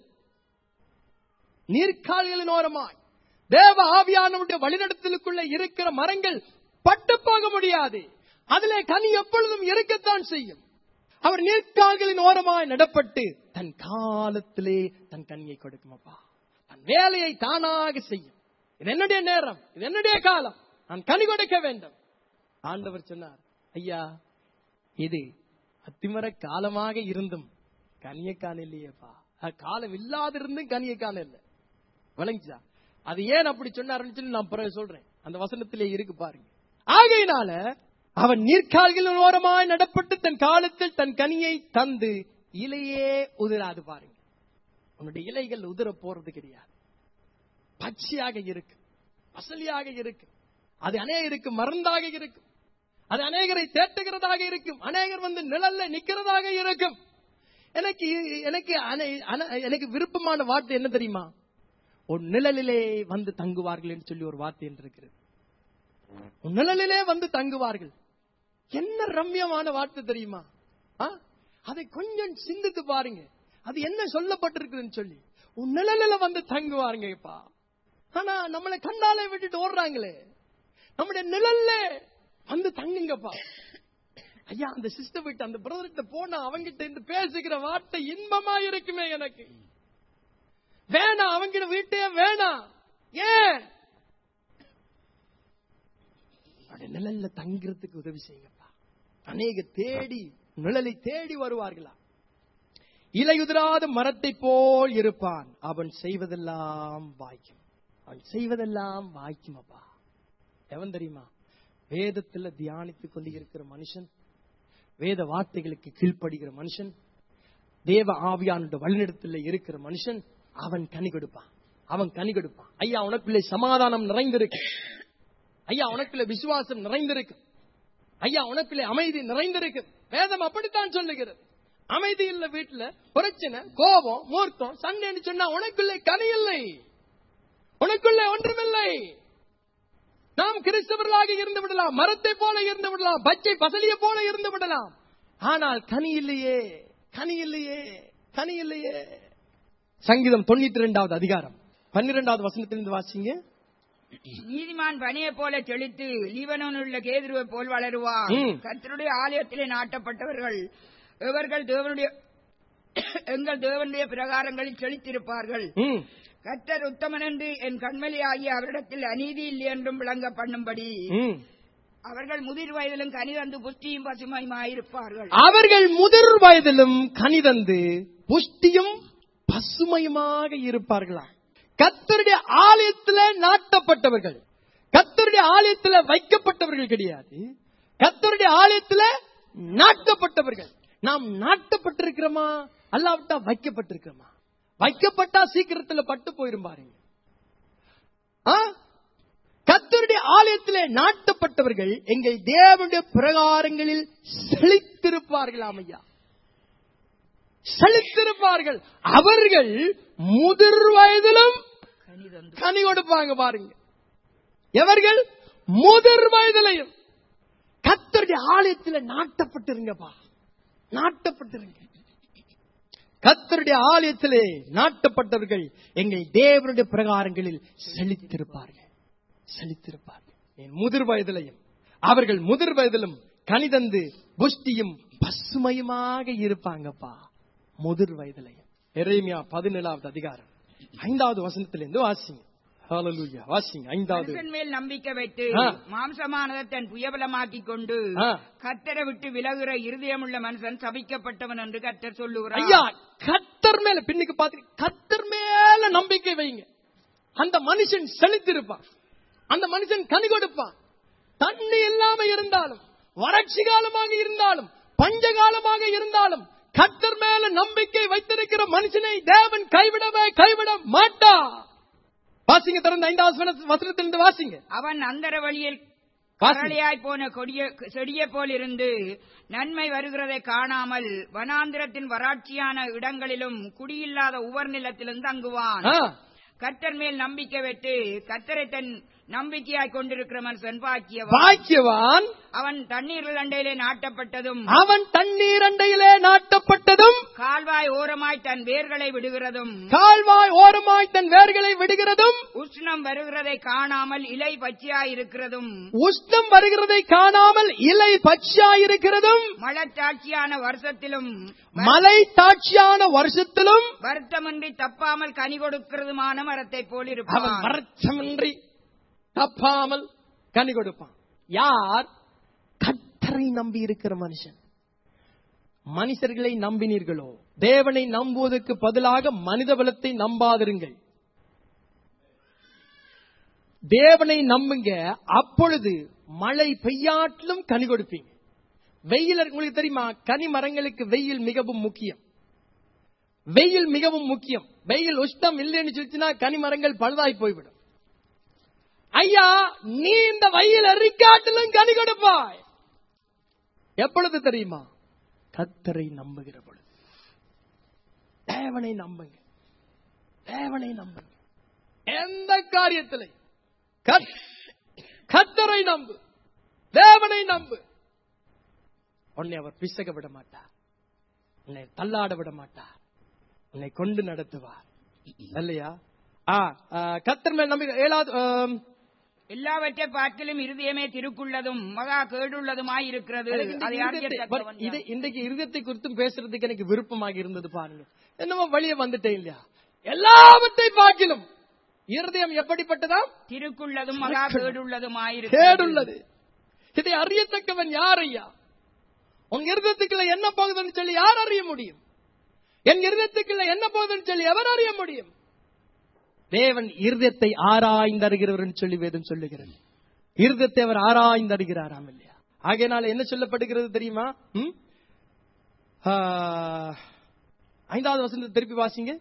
நீர்க்கால்களின் ஓரமாய் தேவ ஆவியானவருடைய வழிநடத்தலுக்குள்ள இருக்கிற மரங்கள் பட்டு போக முடியாது அதிலே கனி எப்பொழுதும் இருக்கத்தான் செய்யும் அவர் நீர்க்கால்களின் ஓரமாய் நடப்பட்டு தன் காலத்திலே தன் கனியை கொடுக்கும் அப்பா தன் வேலையை தானாக செய்யும் இது என்னுடைய நேரம் இது என்னுடைய காலம் நான் கனி கொடுக்க வேண்டும் ஆண்டவர் சொன்னார் ஐயா இது அத்திமர காலமாக இருந்தும் கனிய காணலையேப்பா அது காலம் இல்லாதிருந்தும் கனிய காணல விளங்கிச்சா அது ஏன் அப்படி சொன்னாருன்னு சொல்லி நான் பிறகு சொல்றேன் அந்த வசனத்திலே இருக்கு பாருங்க ஆகையினால அவன் நீர்க்கால்களின் ஓரமாய் நடப்பட்டு தன் காலத்தில் தன் கனியை தந்து இலையே உதிராது பாருங்க உன்னுடைய இலைகள் உதிர போறது கிடையாது பச்சையாக இருக்கு அசலியாக இருக்கு அது அநேகருக்கு மருந்தாக இருக்கும் அது அநேகரை தேட்டுகிறதாக இருக்கும் அநேகர் வந்து நிழல்ல நிக்கிறதாக இருக்கும் எனக்கு எனக்கு அனை- அன- எனக்கு விருப்பமான வார்த்தை என்ன தெரியுமா உன் நிழலிலே வந்து தங்குவார்கள் என்று சொல்லி ஒரு வார்த்தை என்று இருக்கிறது உன் நிழலிலே வந்து தங்குவார்கள் என்ன ரம்யமான வார்த்தை தெரியுமா ஆ? அதை கொஞ்சம் சிந்தித்து பாருங்க அது என்ன சொல்லப்பட்டிருக்குதுன்னு சொல்லி உன் நிழலில வந்து தங்குவாருங்கப்பா ஆனா நம்மளை கண்ணாலே விட்டுட்டு ஓடுறாங்களே நம்முடைய நிழல்ல வந்து தங்குங்கப்பா ஐயா அந்த சிஸ்டர் விட்டு அந்த பிரதர்கிட்ட போனா அவங்கிட்ட இருந்து பேசுகிற வார்த்தை இன்பமா இருக்குமே எனக்கு வேணாம் அவங்கிட்ட வீட்டே வேணாம் ஏன் அவருடைய நிழல்ல தங்கிறதுக்கு உதவி செய்யுங்கப்பா அநேக தேடி நிழலை தேடி வருவார்களா இலையுதிராத மரத்தை போல் இருப்பான் அவன் செய்வதெல்லாம் வாய்க்கும் அவன் செய்வதெல்லாம் வாய்க்கும் அப்பா எவன் தெரியுமா வேதத்துல தியானித்துக் கொண்டு இருக்கிற மனுஷன் வேத வார்த்தைகளுக்கு கீழ்ப்படுகிற மனுஷன் தேவ ஆவியானுடைய வழிநடத்தில் இருக்கிற மனுஷன் அவன் கனி கொடுப்பான் அவன் கனி கொடுப்பான் ஐயா உனக்குள்ளே சமாதானம் நிறைந்திருக்கு ஐயா உனக்குள்ளே விசுவாசம் நிறைந்திருக்கு ஐயா உனக்குள்ளே அமைதி நிறைந்திருக்கு வேதம் அப்படித்தான் சொல்லுகிறது அமைதி இல்ல வீட்டுல பிரச்சனை கோபம் மூர்த்தம் சண்டைன்னு சொன்னா உனக்குள்ளே கனி இல்லை உனக்குள்ளே ஒன்றுமில்லை நாம் கிறிஸ்தவர்களாக இருந்து விடலாம் மரத்தை போல இருந்து விடலாம் பச்சை பசலியை போல இருந்து விடலாம் ஆனால் கனி இல்லையே கனி இல்லையே கனி இல்லையே சங்கீதம் தொண்ணூத்தி ரெண்டாவது அதிகாரம் பன்னிரெண்டாவது வசனத்திலிருந்து வாசிங்க நீதிமான் பனியை போல செழித்து லீபனோன் உள்ள கேதுருவை போல் வளருவார் ம். கர்த்தருடைய ஆலயத்திலே நாட்டப்பட்டவர்கள் இவர்கள் தேவனுடைய எங்கள் தேவனுடைய பிரகாரங்களில் செழித்திருப்பார்கள் ம், கர்த்தர் உத்தமன் என்று என் கண்மலி ஆகிய அவரிடத்தில் அநீதி இல்லை என்றும் விளங்க பண்ணும்படி ம். அவர்கள் முதிர் வயதிலும் கனிதந்து புஷ்டியும் பசுமையுமாயிருப்பார்கள் அவர்கள் முதிர் வயதிலும் கனிதந்து புஷ்டியும் பசுமையுமாக இருப்பார்களா கத்தருடைய ஆலயத்துல நாட்டப்பட்டவர்கள் கத்தருடைய ஆலயத்துல வைக்கப்பட்டவர்கள் கிடையாது கத்தருடைய ஆலயத்துல நாட்டப்பட்டவர்கள் நாம் நாட்டப்பட்டிருக்கிறோமா அல்லாவிட்டா வைக்கப்பட்டிருக்கிறோமா வைக்கப்பட்டா சீக்கிரத்துல பட்டு போயிரும் பாருங்க ஆ? கர்த்தருடைய ஆலயத்திலே நாட்டப்பட்டவர்கள் எங்கள் தேவனுடைய பிரகாரங்களில் செழித்திருப்பார்களாம் ஐயா செழித்திருப்பார்கள் அவர்கள் முதிர் வயதிலும் கனிதந்து கனி கொடுப்பாங்க பாருங்க எவர்கள் முதிர் வயதிலையும் கத்தருடைய ஆலயத்தில் நாட்டப்பட்டிருங்கப்பா நாட்டப்பட்டிருங்க கத்தருடைய ஆலயத்திலே நாட்டப்பட்டவர்கள் எங்கள் தேவனுடைய பிரகாரங்களில் செழித்திருப்பார்கள் செழித்திருப்பார்கள் என் முதிர் வயதிலையும் அவர்கள் முதிர் வயதிலும் கனிதந்து புஷ்டியும் பசுமையுமாக இருப்பாங்கப்பா முதிர் வயதிலையும் எரேமியா பதினேழாவது அதிகாரம் ஐந்தாவது வசனத்திலிருந்து வாசிங்க ஹalleluya வாசிங்க ஐந்தாவது மனுஷன் மேல் நம்பிக்கை வைத்து ஆ. மாம்சமானதை தன் புயபலமாக்கிக் கொண்டு ஆ. கத்தரை விட்டு விலகுற இருதயமுள்ள மனுஷன் சபிக்கப்பட்டவன் என்று கத்தர் சொல்லுகிறார் ஐயா கத்தர் மேல பின்னுக்கு பாத்து கத்தர் மேல நம்பிக்கை வைங்க அந்த மனுஷன் செழித்திருப்பான் அந்த மனுஷன் கனி கொடுப்பான் தண்ணி இல்லாம இருந்தாலும் வறட்சி காலமாக இருந்தாலும் பஞ்ச காலமாக இருந்தாலும் கத்தர் மேல நம்பிக்கை வைத்திருக்கிற மனுஷனை தேவன் கைவிடவே கைவிட மாட்டா வாசிங்க திறந்த ஐந்தாவது வசன- வசனத்திலிருந்து வாசிங்க அவன் அந்தர வழியில் வாசிங்க. கரளியாய் போன கொடிய செடியை போல் இருந்து நன்மை வருகிறதை காணாமல் வனாந்திரத்தின் வறட்சியான இடங்களிலும் குடியில்லாத உவர் நிலத்திலும் தங்குவான் ஆ, கர்த்தர் மேல் நம்பிக்கை வைத்து கர்த்தரை தன் நம்பிக்கையாய் கொண்டிருக்கிற மனுஷன் பாக்கியவன் பாக்கியவான் அவன் தண்ணீர் அண்டையிலே நாட்டப்பட்டதும் அவன் தண்ணீர் அண்டையிலே நாட்டப்பட்டதும் கால்வாய் ஓரமாய் தன் வேர்களை விடுகிறதும் கால்வாய் ஓரமாய் தன் வேர்களை விடுகிறதும் உஷ்ணம் வருகிறதை காணாமல் இலை பச்சையாய் இருக்கிறதும் உஷ்ணம் வருகிறதை காணாமல் இலை பச்சையாயிருக்கிறதும் மழத்தாட்சியான வருஷத்திலும் மலை தாட்சியான வருஷத்திலும் வருத்தமின்றி தப்பாமல் கனி கொடுக்கிறதுமான மரத்தை போல் அவன் இருப்பான் மரச்சமின்றி தப்பாமல் கனி கொடுப்பான் யார் கத்தரை நம்பி இருக்கிற மனுஷன் மனுஷர்களை நம்பினீர்களோ தேவனை நம்புவதற்கு பதிலாக மனித பலத்தை நம்பாதிருங்கள் தேவனை நம்புங்க அப்பொழுது மழை பெய்யாட்டிலும் கனி கொடுப்பீங்க வெயில் உங்களுக்கு தெரியுமா கனி மரங்களுக்கு வெயில் மிகவும் முக்கியம் வெயில் மிகவும் முக்கியம் வெயில் உஷ்ணம் இல்லைன்னு சொல்லிச்சுன்னா கனி மரங்கள் பழுதாய் போய்விடும் ஐயா நீ இந்த வெயில் அறிக்காட்டிலும் கனி கொடுப்பாய் எப்பொழுது தெரியுமா கத்தரை நம்புகிற பொழுது தேவனை நம்புங்க தேவனை நம்புங்க எந்த காரியத்திலே கத்- கத்தரை நம்பு தேவனை நம்பு உன்னை அவர் பிசக விட மாட்டார் உன்னை தள்ளாட விட மாட்டார் உன்னை கொண்டு நடத்துவார் இல்லையா ஆ ஆ, கத்தர் மேல் நம்பிக்கை ஏழாவது ஆம், எல்லாவற்றை பார்க்கலும் இருதயமே திருக்குள்ளதும் மகா கேடுள்ளதுமாய் இருக்கிறது எனக்கு இந்த அதை இருதயத்தை- அறியத்தக்கவன் இது யார்? இன்றைக்கு இருதயத்தை குறித்தும் பேசுறதுக்கு எனக்கு விருப்பமாக இருந்தது பாருங்க என்னமோ வழிய வந்துட்டேன் இல்லையா எல்லாவற்றை பார்க்கிலும் இருதயம் எப்படிப்பட்டதா திருக்குள்ளதும் மகா கேடுள்ளதுமாய் இருக்கிறது கேடுள்ளது இதை அறியத்தக்கவன் யார் ஐயா உன் இருதயத்துக்குள்ள என்ன போகுதுன்னு சொல்லி யார் அறிய முடியும் என் இருதயத்துக்குள்ள என்ன போகுதுன்னு சொல்லி எவர் அறிய முடியும் தேவன் இருதயத்தை ஆராய்ந்தருகிறவர் என்று சொல்லி வேதம் சொல்லுகிறது இருதயத்தை அவர் ஆராய்ந்தருகிறாராம் இல்லையா ஆகையினால என்ன சொல்லப்படுகிறது தெரியுமா ம்? ஆ, ஐந்தாவது வசனத்தை திருப்பி வாசிங்க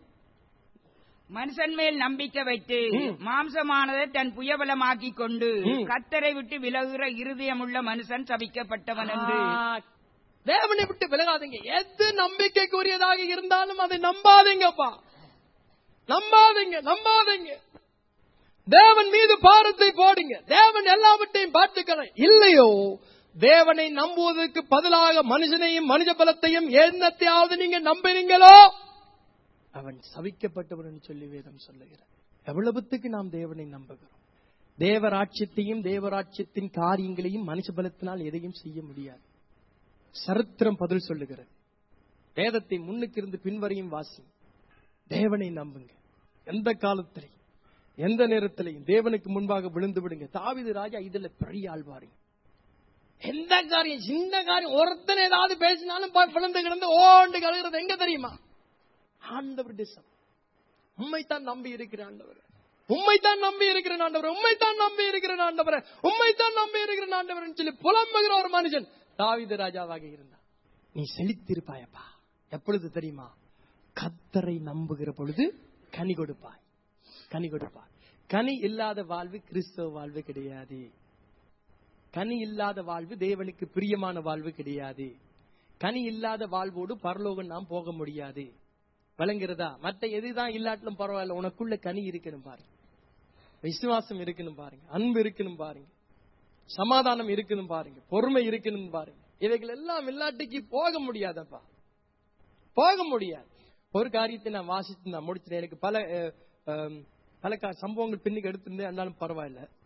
மனுஷன் மேல் நம்பிக்கை வைத்து ம். மாம்சமானதை தன் புயபலமாக்கிக் கொண்டு ம். கத்தரை விட்டு விலகுகிற இருதயமுள்ள மனுஷன் சபிக்கப்பட்டவன் என்று ஆ, தேவனை விட்டு விலகாதீங்க எது நம்பிக்கைக்குரியதாக இருந்தாலும் அதை நம்பாதீங்கப்பா நம்பாதீங்க நம்பாதீங்க தேவன் மீது பாரத்தை போடுங்க தேவன் எல்லாவற்றையும் பார்த்துக்கிறேன் இல்லையோ தேவனை நம்புவதற்கு பதிலாக மனுஷனையும் மனித பலத்தையும் என்னத்தையாவது நீங்க நம்பினீங்களோ அவன் சபிக்கப்பட்டவன் சொல்லி வேதம் சொல்லுகிறார் எவ்வளவுத்துக்கு நாம் தேவனை நம்புகிறோம் தேவராட்சியத்தையும் தேவராட்சியத்தின் காரியங்களையும் மனுஷ பலத்தினால் எதையும் செய்ய முடியாது சரித்திரம் பதில் சொல்லுகிறது வேதத்தை முன்னுக்கு இருந்து பின்வரையும் வாசி தேவனை நம்புங்க எந்த காலத்திலையும் எந்த நேரத்திலையும் தேவனுக்கு முன்பாக விழுந்து விடுங்க தாவீது ராஜா இதுல பெரிய ஆள் பாருங்க எந்த காரியம் சின்ன காரியம் ஒருத்தன் ஏதாவது பேசினாலும் போய் விழுந்து கிடந்து ஓண்டு கழுகிறது எங்க தெரியுமா ஆண்டவர் தேசம் உண்மைத்தான் நம்பி இருக்கிற ஆண்டவர் உண்மைத்தான் நம்பி இருக்கிற ஆண்டவர் உண்மைத்தான் நம்பி இருக்கிற ஆண்டவர் உண்மைத்தான் நம்பி இருக்கிற ஆண்டவர் சொல்லி புலம்புகிற ஒரு மனுஷன் தாவீது ராஜாவாக இருந்தான் நீ செழித்திருப்பாயப்பா எப்பொழுது தெரியுமா கத்தரை நம்புகிற பொழுது கனி கொடுப்பாய் கனி கொடுப்பாய் கனி இல்லாத வாழ்வு கிறிஸ்தவ வாழ்வு கிடையாது கனி இல்லாத வாழ்வு தேவனுக்கு பிரியமான வாழ்வு கிடையாது கனி இல்லாத வாழ்வோடு பரலோகம் நாம் போக முடியாது விளங்குறதா மற்ற எதுதான் இல்லாட்டிலும் பரவாயில்ல உனக்குள்ள கனி இருக்கணும் பாருங்க விசுவாசம் இருக்கணும் பாருங்க அன்பு இருக்கணும் பாருங்க சமாதானம் இருக்கணும் பாருங்க பொறுமை இருக்கணும் பாருங்க இவைகள் எல்லாம் இல்லாட்டிக்கு போக முடியாதப்பா போக முடியாது ஒரு காரியத்தை நான் வாசித்து நான் முடிச்சிட்டேன் எனக்கு பல அஹ், அஹ், பல கா- சம்பவங்கள் பின்னுக்கு எடுத்திருந்தேன் இருந்தாலும் பரவாயில்ல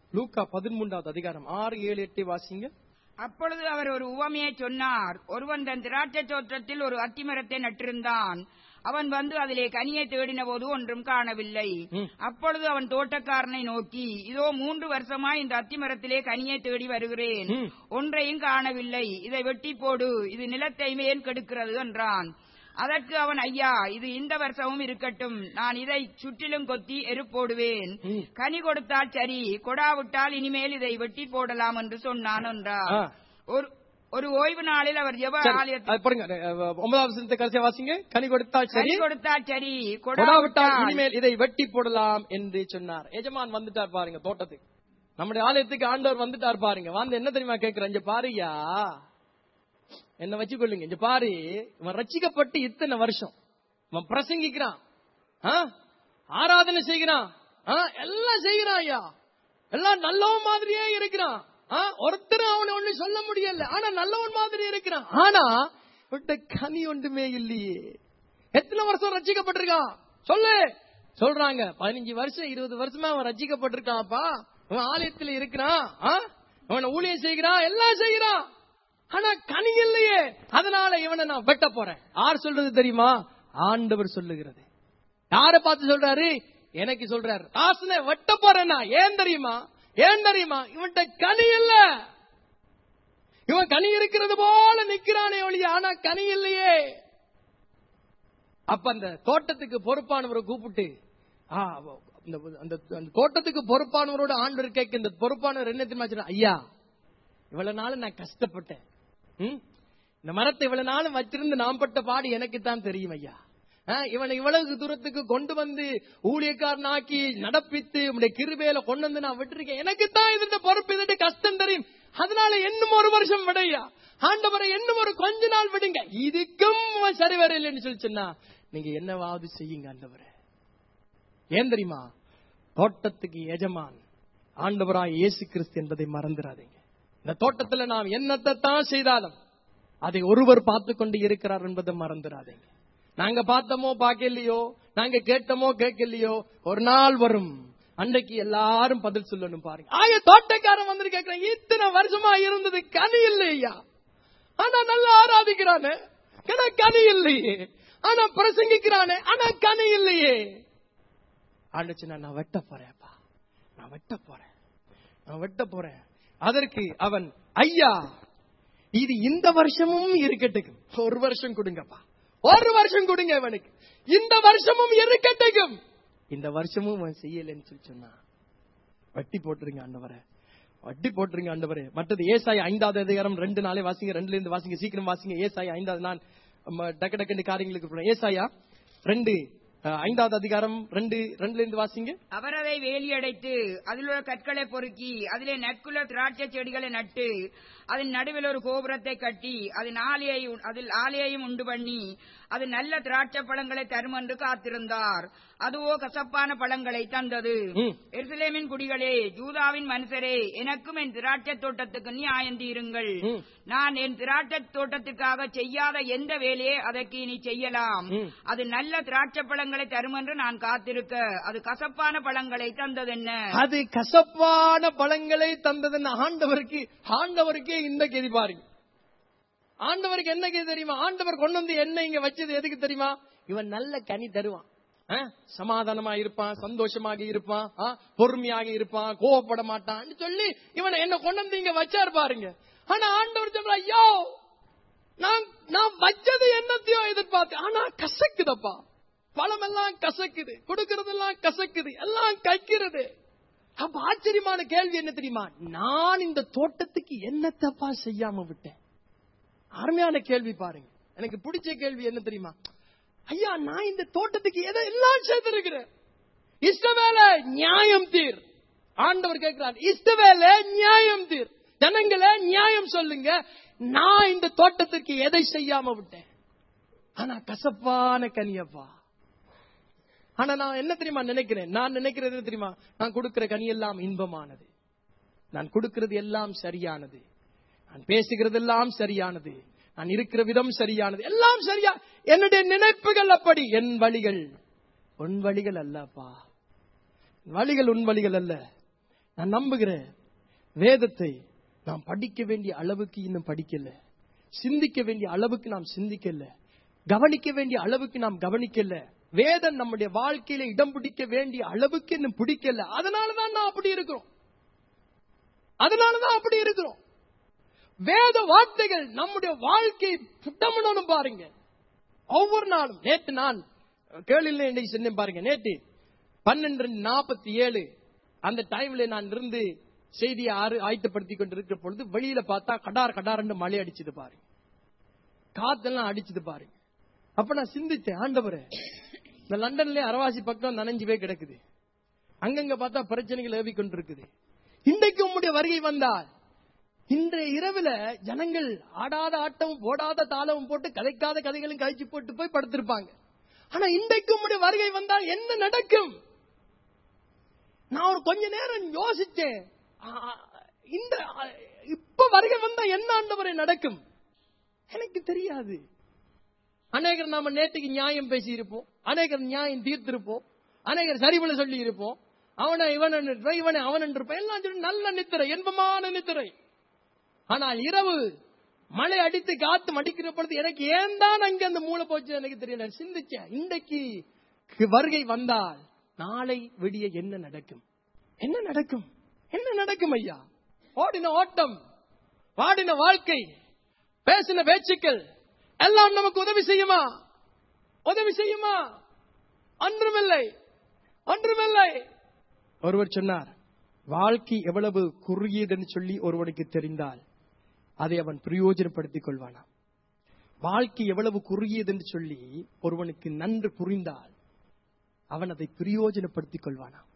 லூக்கா பதிமூன்றாவது அதிகாரம் ஆறு ஏழு எட்டு வாசிங்க அப்பொழுது அவர் ஒரு உவமையை சொன்னார் ஒருவன் தன் திராட்சை தோட்டத்தில் ஒரு அத்திமரத்தை நட்டிருந்தான் அவன் வந்து அதிலே கனியை தேடின போது ஒன்றும் காணவில்லை ம். அப்பொழுது அவன் தோட்டக்காரனை நோக்கி இதோ மூன்று வருஷமாய் இந்த அத்திமரத்திலே கனியை தேடி வருகிறேன் ம். ஒன்றையும் காணவில்லை இதை வெட்டி போடு இது நிலத்தை மேல் கெடுக்கிறது என்றான் அதற்கு அவன் ஐயா இது இந்த வருஷமும் இருக்கட்டும் நான் இதை சுற்றிலும் கொத்தி எருப்போடுவேன் ம். கனி கொடுத்தால் சரி கொடாவிட்டால் இனிமேல் இதை வெட்டி போடலாம் என்று சொன்னான் என்றார் ஆ. ஒரு ஒரு ஓய்வு நாளில் அவர் ஜெப சரி, ஆலயத்தில் அது பாருங்க அஹ், ஒன்பதாவது வசனத்தை கடைசியா வாசிங்க கனி கொடுத்தால் சரி கனி கொடுத்தால் சரி கொடாவிட்டால் கொடாவிட்டால் இனிமேல் இதை வெட்டி போடலாம் என்று சொன்னார் எஜமான் வந்துட்டார் பாருங்க தோட்டத்துக்கு நம்முடைய ஆலயத்துக்கு ஆண்டவர் வந்துட்டார் பாருங்க வந்து என்ன தெரியுமா கேக்குறேன் இங்க பாருயா என்ன வச்சுக்கொள்ளுங்க இங்க பாரு இவன் ரட்சிக்கப்பட்டு இத்தனை வருஷம் இவன் பிரசங்கிக்கிறான் ஆ? ஆராதனை செய்கிறான் ஆ? எல்லாம் செய்கிறான் ஐயா எல்லாம் நல்லவன் மாதிரியே இருக்கிறான் ஆ? ஒருத்தரும் அவனை ஒண்ணு சொல்ல முடியல ஆனா நல்லவன் மாதிரி இருக்கிறான் ஆனா விட்ட கனி ஒன்றுமே இல்லையே எத்தனை வருஷம் ரட்சிக்கப்பட்டிருக்கான் சொல்லு சொல்றாங்க பதினஞ்சு வருஷம் இருபது வருஷமா அவன் ரட்சிக்கப்பட்டிருக்கான்ப்பா அவன் ஆலயத்துல இருக்கிறான் ஆ? அவனை ஊழியம் செய்கிறான் எல்லாம் செய்கிறான் ஆனா கனி இல்லையே அதனால இவனை நான் வெட்ட போறேன் யார் சொல்றது தெரியுமா ஆண்டவர் சொல்லுகிறது யார பார்த்து சொல்றாரு எனக்கு சொல்றாரு ராசனை வெட்ட போறேன்னா ஏன் தெரியுமா ஏன் தெரியுமா இவன்கிட்ட கனி இல்ல இவன் கனி இருக்கிறது போல நிக்கிறானே ஒழிய ஆனா கனி இல்லையே அப்ப அந்த தோட்டத்துக்கு பொறுப்பானவரை கூப்பிட்டு ஆ, அந்த அந்த- அந்த தோட்டத்துக்கு பொறுப்பானவரோட ஆண்டவர் கேட்க இந்த பொறுப்பானவர் என்ன தெரியுமா சொல்றாரு? ஐயா இவ்வளவு நாள் நான் கஷ்டப்பட்டேன் ம்? இந்த மரத்தை இவ்வளவு நாளும் வச்சிருந்து நான் பட்ட பாடு எனக்கு தான் தெரியும் ஐயா ஆ, இவனை இவ்வளவு தூரத்துக்கு கொண்டு வந்து ஊழியக்காரனாக்கி நடப்பித்து உடைய கிருபையில கொண்டு வந்து நான் விட்டுருக்கேன் எனக்கு தான் இதுன்ற பொறுப்பு இதுட்டு கஷ்டம் தெரியும் அதனால இன்னும் ஒரு வருஷம் விடையா ஆண்டவரை இன்னும் ஒரு கொஞ்ச நாள் விடுங்க இதுக்கும் அவன் சரி வரையில்லைன்னு சொல்லி சொன்னா நீங்க என்னவாவது செய்யுங்க ஆண்டவரே ஏன் தெரியுமா தோட்டத்துக்கு எஜமான் ஆண்டவராய் இயேசு கிறிஸ்து என்பதை மறந்துடாதீங்க இந்த தோட்டத்துல நாம் என்னத்தை தான் செய்தாலும் அதை ஒருவர் பார்த்து கொண்டு இருக்கிறார் என்பதை மறந்துடாதீங்க நாங்க பார்த்தோமோ பார்க்கலையோ நாங்க கேட்டோமோ கேட்கலையோ ஒரு நாள் வரும் அன்றைக்கு எல்லாரும் பதில் சொல்லணும் பாருங்க ஆய தோட்டக்காரன் வந்து கேட்கிறேன் இத்தனை வருஷமா இருந்தது கனி இல்லையா ஆனா நல்லா ஆராதிக்கிறானே ஆனா கனி இல்லையே ஆனா பிரசங்கிக்கிறானே ஆனா கனி இல்லையே ஆண்டுச்சு நான் வெட்ட போறேன்ப்பா நான் வெட்ட போறேன் நான் வெட்ட போறேன் அதற்கு அவன் ஐயா இது இந்த வருஷமும் இருக்கட்டும் ஒரு வருஷம் கொடுங்கப்பா ஒரு வருஷம் கொடுங்க இவனுக்கு இந்த வருஷமும் இருக்கட்டும் இந்த வருஷமும் அவன் செய்யலைன்னு சொல்லி சொன்னான் வட்டி போட்டுருங்க ஆண்டவரே வட்டி போட்டுருங்க ஆண்டவரே மற்றது ஏசாய் ஐந்தாவது அதிகாரம் ரெண்டு நாளே வாசிங்க ரெண்டுல இருந்து வாசிங்க சீக்கிரம் வாசிங்க ஏசாய் ஐந்தாவது நான் ம, டக்கு டக்குன்னு காரியங்களுக்கு போறேன் ஏசாயா ரெண்டு அஹ், ஐந்தாவது அதிகாரம் ரெண்டு ரெண்டுல இருந்து வாசிங்க அவர் அதை வேலியடைத்து அதில் உள்ள கற்களை பொறுக்கி அதிலே நற்குல திராட்சை செடிகளை நட்டு அதன் நடுவில் ஒரு கோபுரத்தை கட்டி அதன் ஆலையை அதில் ஆலையையும் உண்டு பண்ணி அது நல்ல திராட்சை பழங்களை தரும் என்று காத்திருந்தார் அதுவோ கசப்பான பழங்களை தந்தது ம். எருசலேமின் குடிகளே ஜூதாவின் மனுஷரே எனக்கும் என் திராட்சை தோட்டத்துக்கு நியாயம் தீருங்கள் ம். நான் என் திராட்சை தோட்டத்துக்காக செய்யாத எந்த வேலையை அதற்கு இனி செய்யலாம் ம். அது நல்ல திராட்சை பழங்களை தரும் என்று நான் காத்திருக்க அது கசப்பான பழங்களை தந்ததென்ன அது கசப்பான பழங்களை தந்ததுன்னு ஆண்டவருக்கு ஆண்டவருக்கே இந்த கெதி பாருங்க ஆண்டவருக்கு என்ன கெதி தெரியுமா ஆண்டவர் கொண்டு வந்து என்ன இங்க வச்சது எதுக்கு தெரியுமா இவன் நல்ல கனி தருவான் ஆ? சமாதானமா இருப்பான் சந்தோஷமாக இருப்பான் ஆ? பொறுமையாக இருப்பான் கோவப்பட மாட்டான் சொல்லி இவனை என்ன கொண்டு வந்து இங்க வச்சாரு பாருங்க ஆனா ஆண்டவர் சொல்ற ஐயோ நான் நான் வச்சது என்னத்தையோ எதிர்பார்த்தேன் ஆனா கசக்குதப்பா பழம் எல்லாம் கசக்குது கொடுக்கறதெல்லாம் கசக்குது எல்லாம் கைக்கிறது அப்ப ஆச்சரியமான கேள்வி என்ன தெரியுமா நான் இந்த தோட்டத்துக்கு என்னத்தப்பா செய்யாம விட்டேன் அருமையான கேள்வி பாருங்க எனக்கு பிடிச்ச கேள்வி என்ன தெரியுமா ஐயா நான் இந்த தோட்டத்துக்கு எதை எல்லாம் செய்திருக்கிறேன் இஷ்டவேல நியாயம் தீர் ஆண்டவர் கேட்கிறார் இஷ்டவேல நியாயம் தீர் ஜனங்களே நியாயம் சொல்லுங்க நான் இந்த தோட்டத்திற்கு எதை செய்யாம விட்டேன் ஆனா கசப்பான கனியப்பா ஆனா நான் என்ன தெரியுமா நினைக்கிறேன் நான் நினைக்கிறது என்ன தெரியுமா நான் கொடுக்கிற கனி எல்லாம் இன்பமானது நான் கொடுக்கிறது எல்லாம் சரியானது நான் பேசுகிறது எல்லாம் சரியானது நான் இருக்கிற விதம் சரியானது எல்லாம் சரியா என்னுடைய நினைப்புகள் அப்படி என் வழிகள் உன் வழிகள் அல்லப்பா என் வழிகள் உன் வழிகள் அல்ல நான் நம்புகிறேன் வேதத்தை நாம் படிக்க வேண்டிய அளவுக்கு இன்னும் படிக்கல சிந்திக்க வேண்டிய அளவுக்கு நாம் சிந்திக்கல கவனிக்க வேண்டிய அளவுக்கு நாம் கவனிக்கல வேதம் நம்முடைய வாழ்க்கையில இடம் பிடிக்க வேண்டிய அளவுக்கு இன்னும் பிடிக்கல அதனாலதான் நான் அப்படி இருக்கிறோம் அதனாலதான் அப்படி இருக்கிறோம் வேத வார்த்தைகள் நம்முடைய வாழ்க்கை புட்டமணும் பாருங்க ஒவ்வொரு நாளும் நேற்று நான் கேளில் இன்னைக்கு சொன்னேன் பாருங்க நேற்று பன்னெண்டு நாற்பத்தி ஏழு அந்த டைம்ல நான் இருந்து செய்தியை ஆறு ஆயத்தப்படுத்திக் கொண்டிருக்கிற பொழுது வெளியில பார்த்தா கடார் கடார்னு மழை அடிச்சது பாருங்க காத்தெல்லாம் அடிச்சது பாருங்க அப்ப நான் சிந்திச்சேன் ஆண்டவரே இந்த லண்டன்ல அரவாசி பக்கம் நனைஞ்சுவே கிடக்குது அங்கங்க பார்த்தா பிரச்சனைகள் ஏவி கொண்டிருக்குது இன்றைக்கு உம்முடைய வருகை வந்தால் இன்றைய இரவுல ஜனங்கள் ஆடாத ஆட்டமும் போடாத தாளமும் போட்டு கதைக்காத கதைகளும் கழிச்சு போட்டு போய் படுத்திருப்பாங்க ஆனா இன்றைக்கு உம்முடைய வருகை வந்தால் என்ன நடக்கும் நான் ஒரு கொஞ்ச நேரம் யோசிச்சேன் ஆ, இந்த ஆ, இப்ப வருகை வந்தா என்ன ஆண்டவரை நடக்கும் எனக்கு தெரியாது அநேகர் நாம நேற்றுக்கு நியாயம் பேசி இருப்போம் அநேகர் நியாயம் தீர்த்திருப்போம் அநேகர் சரிபல சொல்லி இருப்போம் அவனை இவன் இருப்பான் இவனை அவன் இருப்பான் எல்லாம் சொல்லி நல்ல நித்திரை இன்பமான நித்திரை ஆனால் இரவு மழை அடித்து காத்து மடிக்கிற பொழுது எனக்கு ஏன் தான் அங்க அந்த மூளை போச்சு எனக்கு தெரியல சிந்திச்சேன் இன்றைக்கு வருகை வந்தால் நாளை விடிய என்ன நடக்கும் என்ன நடக்கும் என்ன நடக்கும் ஐயா ஓடின ஓட்டம் வாடின வாழ்க்கை பேசின பேச்சுக்கள் எல்லாம் நமக்கு உதவி செய்யுமா உதவி செய்யுமா ஒன்றுமில்லை ஒன்றுமில்லை ஒருவர் சொன்னார் வாழ்க்கை எவ்வளவு குறுகியதுன்னு சொல்லி ஒருவனுக்கு தெரிந்தால் அதை அவன் பிரயோஜனப்படுத்திக் கொள்வானாம் வாழ்க்கை எவ்வளவு குறுகியதுன்னு சொல்லி ஒருவனுக்கு நன்று புரிந்தால் அவன் அதை பிரயோஜனப்படுத்திக் கொள்வானாம்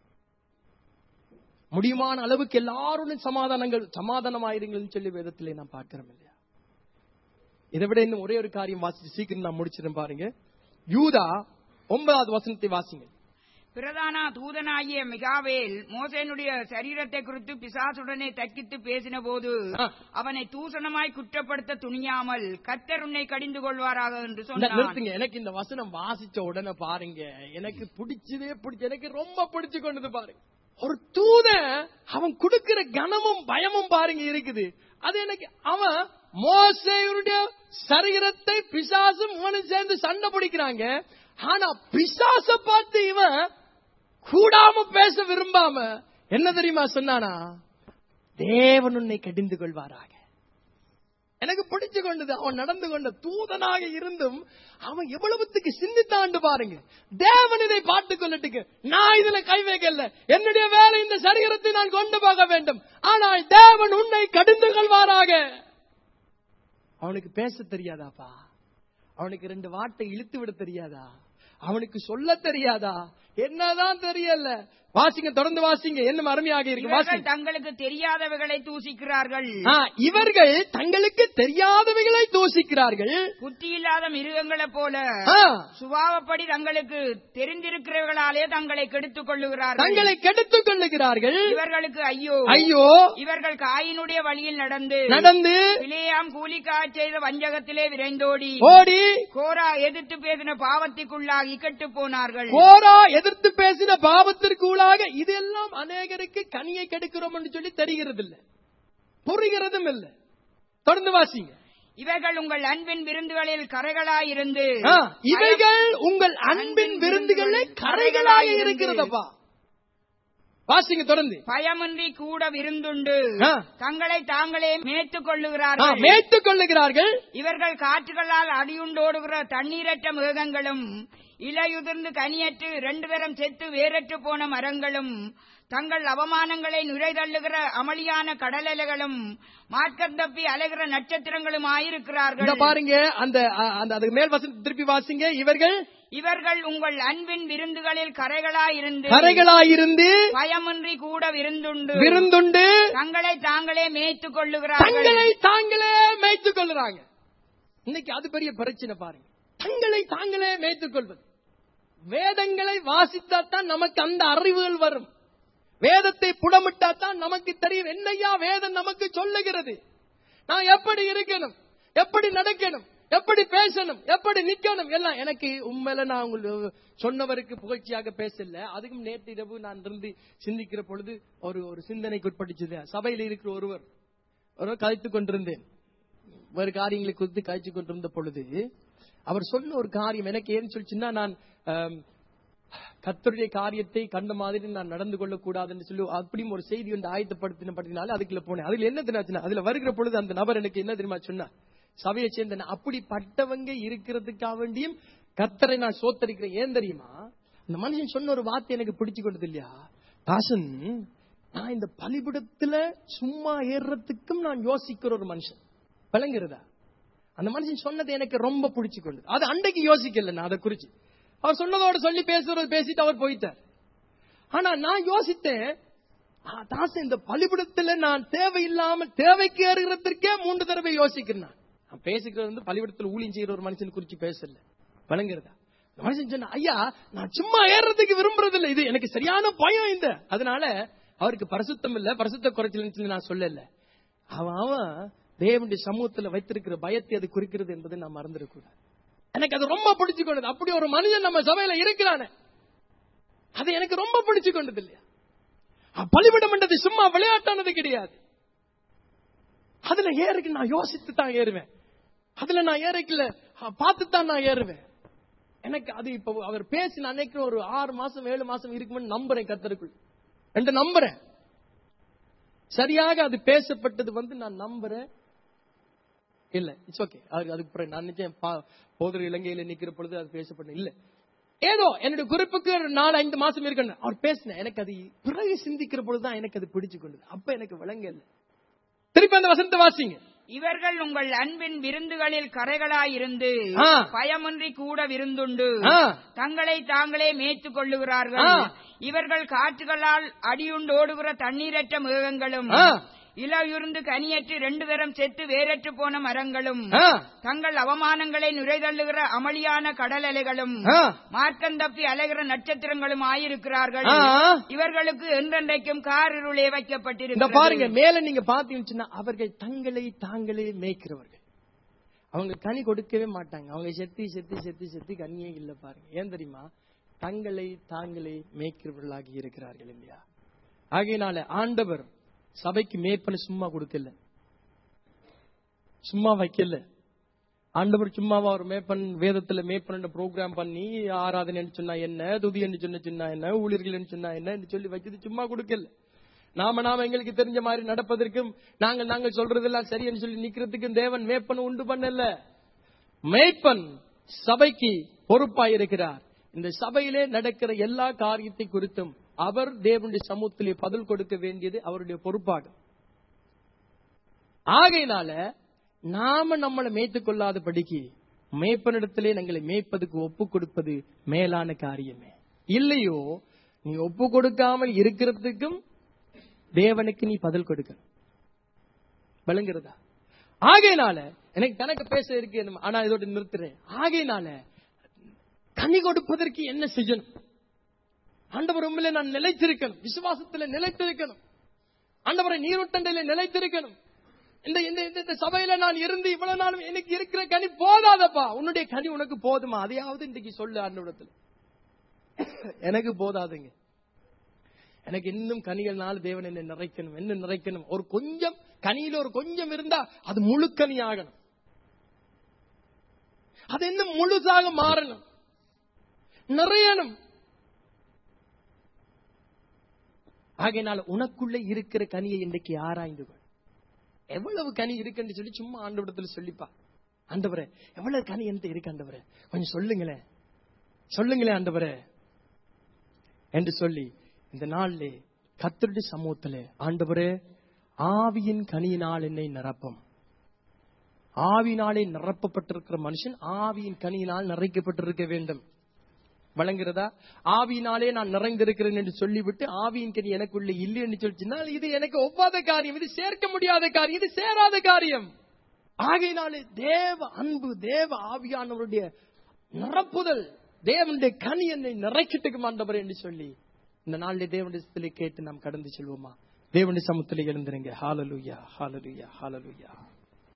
முடியுமான அளவுக்கு எல்லாருடன் சமாதானங்கள் சமாதானமாயிருங்கள்னு சொல்லி வேதத்திலே நான் பார்க்கிறோம் இல்லையா இதை விட இன்னும் ஒரே ஒரு காரியம் வாசிச்சு சீக்கிரம் நான் முடிச்சிடும் பாருங்க யூதா ஒன்பதாவது வசனத்தை வாசிங்க பிரதான தூதனாகிய மிகாவேல் மோசேனுடைய சரீரத்தை குறித்து பிசாசுடனே தக்கித்து பேசின போது ஆ. அவனை தூசணமாய் குற்றப்படுத்த துணியாமல் கர்த்தர் உன்னை கடிந்து கொள்வாராக என்று இந்த சொன்னான் நிறுத்துங்க எனக்கு இந்த வசனம் வாசிச்ச உடனே பாருங்க எனக்கு பிடிச்சதே பிடிச்ச எனக்கு ரொம்ப பிடிச்சு கொண்டது பாருங்க ஒரு தூதன் அவன் கொடுக்கிற கனமும் பயமும் பாருங்க இருக்குது அது எனக்கு அவன் மோசையுடைய சரீரத்தை பிசாசும் இவனும் சேர்ந்து சண்டை பிடிக்கிறாங்க ஆனா பிசாச பார்த்து இவன் கூடாம பேச விரும்பாம என்ன தெரியுமா சொன்னானா தேவன் உன்னை கடிந்து கொள்வாராக எனக்கு பிடிச்சு கொண்டது அவன் நடந்து கொண்ட தூதனாக இருந்தும் அவன் எவ்வளவுத்துக்கு சிந்தித்தாண்டு பாருங்க தேவன் இதை பார்த்துக் கொள்ளட்டுக்கு நான் இதுல கை வைக்கல என்னுடைய வேலை இந்த சரீரத்தை நான் கொண்டு போக வேண்டும் ஆனால் தேவன் உன்னை கடிந்து கொள்வாராக அவனுக்கு பேச தெரியாதாப்பா அவனுக்கு ரெண்டு வார்த்தை இழுத்து விட தெரியாதா அவனுக்கு சொல்ல தெரியாதா என்னதான் தெரியல வாசிங்க தொடர்ந்து வாசிங்க என்ன அருமையாக இருக்கு இவர்கள் வாசிங்க தங்களுக்கு தெரியாதவைகளை தூசிக்கிறார்கள் ஆ, இவர்கள் தங்களுக்கு தெரியாதவைகளை தூசிக்கிறார்கள் புத்தி இல்லாத மிருகங்களைப் போல ஆ, சுபாவப்படி தங்களுக்கு தெரிந்திருக்கிறவர்களாலே தங்களை கெடுத்துக் கொள்ளுகிறார்கள் தங்களை கெடுத்துக் கொள்ளுகிறார்கள் இவர்களுக்கு ஐயோ ஐயோ இவர்கள் காயினுடைய வழியில் நடந்து நடந்து பிலேயாம் கூலிக்காய் செய்த வஞ்சகத்திலே விரைந்தோடி ஓடி கோரா எதிர்த்து பேசின பாவத்திற்குள்ளாகி கெட்டு போனார்கள் கோரா எதிர்த்து பேசின பாவத்திற்கு உள்ளாக இதெல்லாம் அநேகருக்கு கனியை கெடுக்கிறோம் என்று சொல்லி தெரிகிறது இல்ல புரிகிறதும் இல்ல தொடர்ந்து வாசிங்க இவர்கள் உங்கள் அன்பின் விருந்துகளில் கரைகளாயிருந்து ஆ, இவைகள் உங்கள் அன்பின் விருந்துகளே கரைகளாக இருக்கிறதப்பா வாசிங்க தொடர்ந்து பயமின்றி கூட விருந்துண்டு ஆ. தங்களை தாங்களே மேய்த்துக் ஆ, கொள்ளுகிறார்கள் மேய்த்துக் கொள்ளுகிறார்கள் இவர்கள் காற்றுகளால் அடியுண்டோடுகிற தண்ணீரற்ற மிருகங்களும் இலையுதிர்ந்து கனியற்று ரெண்டு தரம் செத்து வேரற்று போன மரங்களும் தங்கள் அவமானங்களை நுரைதள்ளுகிற அமளியான கடலலைகளும் மார்க்கம் தப்பி அலைகிற நட்சத்திரங்களும் இந்த ஆயிருக்கிறார்கள் பாருங்க அந்த அ- அந்த அதுக்கு மேல் வசனம் திருப்பி வாசிங்க இவர்கள் இவர்கள் உங்கள் அன்பின் விருந்துகளில் கரைகளாயிருந்து கரைகளாயிருந்து பயமின்றி கூட விருந்துண்டு விருந்துண்டு தங்களை தாங்களே மேய்த்துக் கொள்ளுகிறார்கள் தங்களை தாங்களே மேய்த்துக் கொள்ளுறாங்க இன்னைக்கு அது பெரிய பிரச்சனை பாருங்க தங்களை தாங்களே மேய்த்துக் கொள்வது வேதங்களை வாசித்தாத்தான் நமக்கு அந்த அறிவுகள் வரும் வேதத்தை புடமிட்டாத்தான் நமக்கு தெரியும் என்னையா வேதம் நமக்கு சொல்லுகிறது நான் எப்படி இருக்கணும் எப்படி நடக்கணும் எப்படி பேசணும் எப்படி நிக்கணும் எல்லாம் எனக்கு உண்மையில நான் உங்களுக்கு சொன்னவருக்கு புகழ்ச்சியாக பேசல அதுக்கும் நேற்று இரவு நான் இருந்து சிந்திக்கிற பொழுது ஒரு ஒரு சிந்தனைக்கு உட்பட்டுச்சு சபையில் இருக்கிற ஒருவர் ஒருவர் கதைத்துக் கொண்டிருந்தேன் வேறு காரியங்களை குறித்து காய்ச்சி கொண்டிருந்த பொழுது அவர் சொன்ன ஒரு காரியம் எனக்கு ஏன்னு சொல்லிச்சுன்னா நான் ஆம், கர்த்தருடைய காரியத்தை கண்ட மாதிரி நான் நடந்து கொள்ளக்கூடாதுன்னு சொல்லி அப்படியும் ஒரு செய்தி வந்து ஆயத்தப்படுத்தின படுத்தினால அதுக்குள்ள போனேன் அதுல என்ன தெரியுமா அதுல வருகிற பொழுது அந்த நபர் எனக்கு என்ன தெரியுமா சொன்னார் சபையை சேர்ந்த நான் அப்படிப்பட்டவங்க இருக்கிறதுக்காக வேண்டியும் கர்த்தரை நான் சோத்தரிக்கிறேன் ஏன் தெரியுமா அந்த மனுஷன் சொன்ன ஒரு வார்த்தை எனக்கு பிடிச்சு கொண்டது இல்லையா தாசன் நான் இந்த பலிபிடத்துல சும்மா ஏறுறதுக்கும் நான் யோசிக்கிற ஒரு மனுஷன் விளங்குறதா அந்த மனுஷன் சொன்னது எனக்கு ரொம்ப பிடிச்சு கொண்டது அது அன்றைக்கு யோசிக்கல நான் அதை குறிச்சு அவர் சொன்னதோட சொல்லி பேசுறது பேசிட்டு அவர் போயிட்டார் ஆனா நான் யோசித்தேன் ஆ, தாசன் இந்த பலிபிடத்துல நான் தேவையில்லாமல் தேவைக்கு ஏறுகிறதற்கே மூன்று தடவை யோசிக்கிறேன் நான். நான் பேசிக்கிறது வந்து பலிபிடத்துல ஊழியம் செய்யற ஒரு மனுஷன் குறிச்சு பேசல வழங்குறதா அந்த மனுஷன் சொன்ன ஐயா நான் சும்மா ஏறுறதுக்கு விரும்புறது இல்ல இது எனக்கு சரியான பயம் இந்த அதனால அவருக்கு பரிசுத்தம் இல்ல பரிசுத்த குறைச்சல் சொல்லி நான் சொல்லல அவன் அவன் தேவனுடைய சமூகத்துல வைத்திருக்கிற பயத்தை அது குறிக்கிறது என்பதை நான் மறந்துடக்கூடாது எனக்கு அது ரொம்ப பிடிச்சு கொண்டது அப்படி ஒரு மனிதன் நம்ம சபையில இருக்கிறானே அது எனக்கு ரொம்ப பிடிச்சு கொண்டது இல்லையா அ, பலிபீடம் என்றது சும்மா விளையாட்டானது கிடையாது அதுல ஏறுக்கு நான் யோசித்து தான் ஏறுவேன் அதுல நான் ஏறக்கல பார்த்து தான் நான் ஏறுவேன் எனக்கு அது இப்ப அவர் பேசி நான் நினைக்கிறேன் ஒரு ஆறு மாசம் ஏழு மாசம் இருக்குமென்னு நம்புறேன் கத்தருக்குள் என்று நம்புறேன் சரியாக அது பேசப்பட்டது வந்து நான் நம்புறேன் இல்ல இட்ஸ் ஓகே அது அதுக்கு பிறகு நான் நினைச்சேன் பா- போதர் இலங்கையில நிக்கிற பொழுது அது பேசப்பட்ட இல்ல ஏதோ என்னுடைய குறிப்புக்கு ஒரு நாலு ஐந்து மாசம் இருக்கணும் அவர் பேசினேன் எனக்கு அது பிறகு சிந்திக்கிற பொழுதுதான் எனக்கு அது பிடிச்சு கொண்டது அப்ப எனக்கு விளங்க இல்ல திருப்பி அந்த வசனத்தை வாசிங்க இவர்கள் உங்கள் அன்பின் விருந்துகளில் கரைகளாயிருந்து ஆ. பயமின்றி கூட விருந்துண்டு ஆ. தங்களை தாங்களே மேய்த்துக் கொள்ளுகிறார்கள் ஆ. இவர்கள் காற்றுகளால் அடியுண்டு ஓடுகிற தண்ணீரற்ற மிருகங்களும் ஆ. இலையுருந்து கனியற்று ரெண்டு தரம் செத்து வேரற்று போன மரங்களும் ஆ, தங்கள் அவமானங்களை நுரைதள்ளுகிற அமளியான கடல் அலைகளும் ஆ, மார்க்கம் அலைகிற நட்சத்திரங்களும் ஆயிருக்கிறார்கள் ஆ. இவர்களுக்கு என்றென்றைக்கும் காரிருளே இந்த வைக்கப்பட்டிருக்கிறது பாருங்க மேல நீங்க பாத்தீங்கன்னு சொன்னா அவர்கள் தங்களை தாங்களே மேய்க்கிறவர்கள் அவங்க கனி கொடுக்கவே மாட்டாங்க அவங்க செத்தி செத்தி செத்தி செத்தி கனியே இல்ல பாருங்க ஏன் தெரியுமா தங்களை தாங்களே மேய்க்கிறவர்களாகி இருக்கிறார்கள் இல்லையா ஆகையினால ஆண்டவர் சபைக்கு மேற்பன சும்மா கொடுக்கல சும்மா வைக்கல ஆண்டவர் சும்மாவா ஒரு மேப்பன் வேதத்துல மேப்பன் ப்ரோக்ராம் பண்ணி ஆராதனைன்னு சொன்னா என்ன துதி என்று சொன்ன சொன்னா என்ன ஊழியர்கள் சொன்னா என்ன என்று சொல்லி வச்சது சும்மா கொடுக்கல நாம நாம எங்களுக்கு தெரிஞ்ச மாதிரி நடப்பதற்கும் நாங்கள் நாங்கள் சொல்றதெல்லாம் சரியன்னு சொல்லி நிக்கிறதுக்கும் தேவன் மேப்பன் உண்டு பண்ணல மேய்ப்பன் சபைக்கு பொறுப்பாயிருக்கிறார் இந்த சபையிலே நடக்கிற எல்லா காரியத்தை குறித்தும் அவர் தேவனுடைய சமூகத்திலே பதில் கொடுக்க வேண்டியது அவருடைய பொறுப்பாகும் ஆகையினால நாம நம்மளை மேய்த்துக் கொள்ளாதபடிக்கு மேய்ப்பனிடத்திலே எங்களை மேய்ப்பதுக்கு ஒப்பு கொடுப்பது மேலான காரியமே இல்லையோ நீ ஒப்பு கொடுக்காமல் இருக்கிறதுக்கும் தேவனுக்கு நீ பதில் கொடுக்கணும் விளங்குறதா ஆகையினால எனக்கு கணக்கு பேச இருக்கு என்ன- ஆனா இதோட நிறுத்துறேன் ஆகையினால கனி கொடுப்பதற்கு என்ன செய்யணும் ஆண்டவர் உண்மையிலே நான் நிலைத்திருக்கணும் விசுவாசத்துல நிலைத்திருக்கணும் ஆண்டவரை நீரோட்டண்டில நிலைத்திருக்கணும் இந்த இந்த இந்த- இந்த சபையில நான் இருந்து இவ்வளவு நாளும் எனக்கு இருக்கிற கனி போதாதப்பா உன்னுடைய கனி உனக்கு போதுமா அதையாவது இன்றைக்கு சொல்லு ஆண்டவரத்துல எனக்கு போதாதுங்க எனக்கு இன்னும் கனிகள்னால தேவன் என்னை நிறைக்கணும் என்ன நிறைக்கணும் ஒரு கொஞ்சம் கனியில ஒரு கொஞ்சம் இருந்தா அது முழு கனி ஆகணும் அது இன்னும் முழுசாக மாறணும் நிறையணும் ஆகையினால உனக்குள்ள இருக்கிற கனியை இன்றைக்கு ஆராய்ந்து கொள் எவ்வளவு கனி இருக்குன்னு சொல்லி சும்மா ஆண்டவரத்துல சொல்லிப்பா ஆண்டவரே எவ்வளவு கனி என்கிட்ட இருக்கு ஆண்டவரே கொஞ்சம் சொல்லுங்களேன் சொல்லுங்களேன் ஆண்டவரே என்று சொல்லி இந்த நாளிலே கத்தருடைய சமூகத்திலே ஆண்டவரே ஆவியின் கனியினால் என்னை நிரப்பும் ஆவினாலே நிரப்பப்பட்டிருக்கிற மனுஷன் ஆவியின் கனியினால் நிறைக்கப்பட்டிருக்க வேண்டும் வழங்குறதா ஆவியினாலே நான் நிறைந்திருக்கிறேன் என்று சொல்லிவிட்டு ஆவியின் கனி எனக்குள்ள இல்லை என்று சொல்லிச்சுனால் இது எனக்கு ஒவ்வாத காரியம் இது சேர்க்க முடியாத காரியம் இது சேராத காரியம் ஆகையினாலே தேவ அன்பு தேவ ஆவியானவருடைய நிரப்புதல் தேவனுடைய கனி என்னை நிறைக்கட்டுக்கு மாண்டவர் என்று சொல்லி இந்த நாளிலே தேவனுடைய கேட்டு நாம் கடந்து செல்வோமா தேவனுடைய சமூகத்திலே எழுந்திருங்க ஹாலலுயா ஹாலலுயா ஹாலலுயா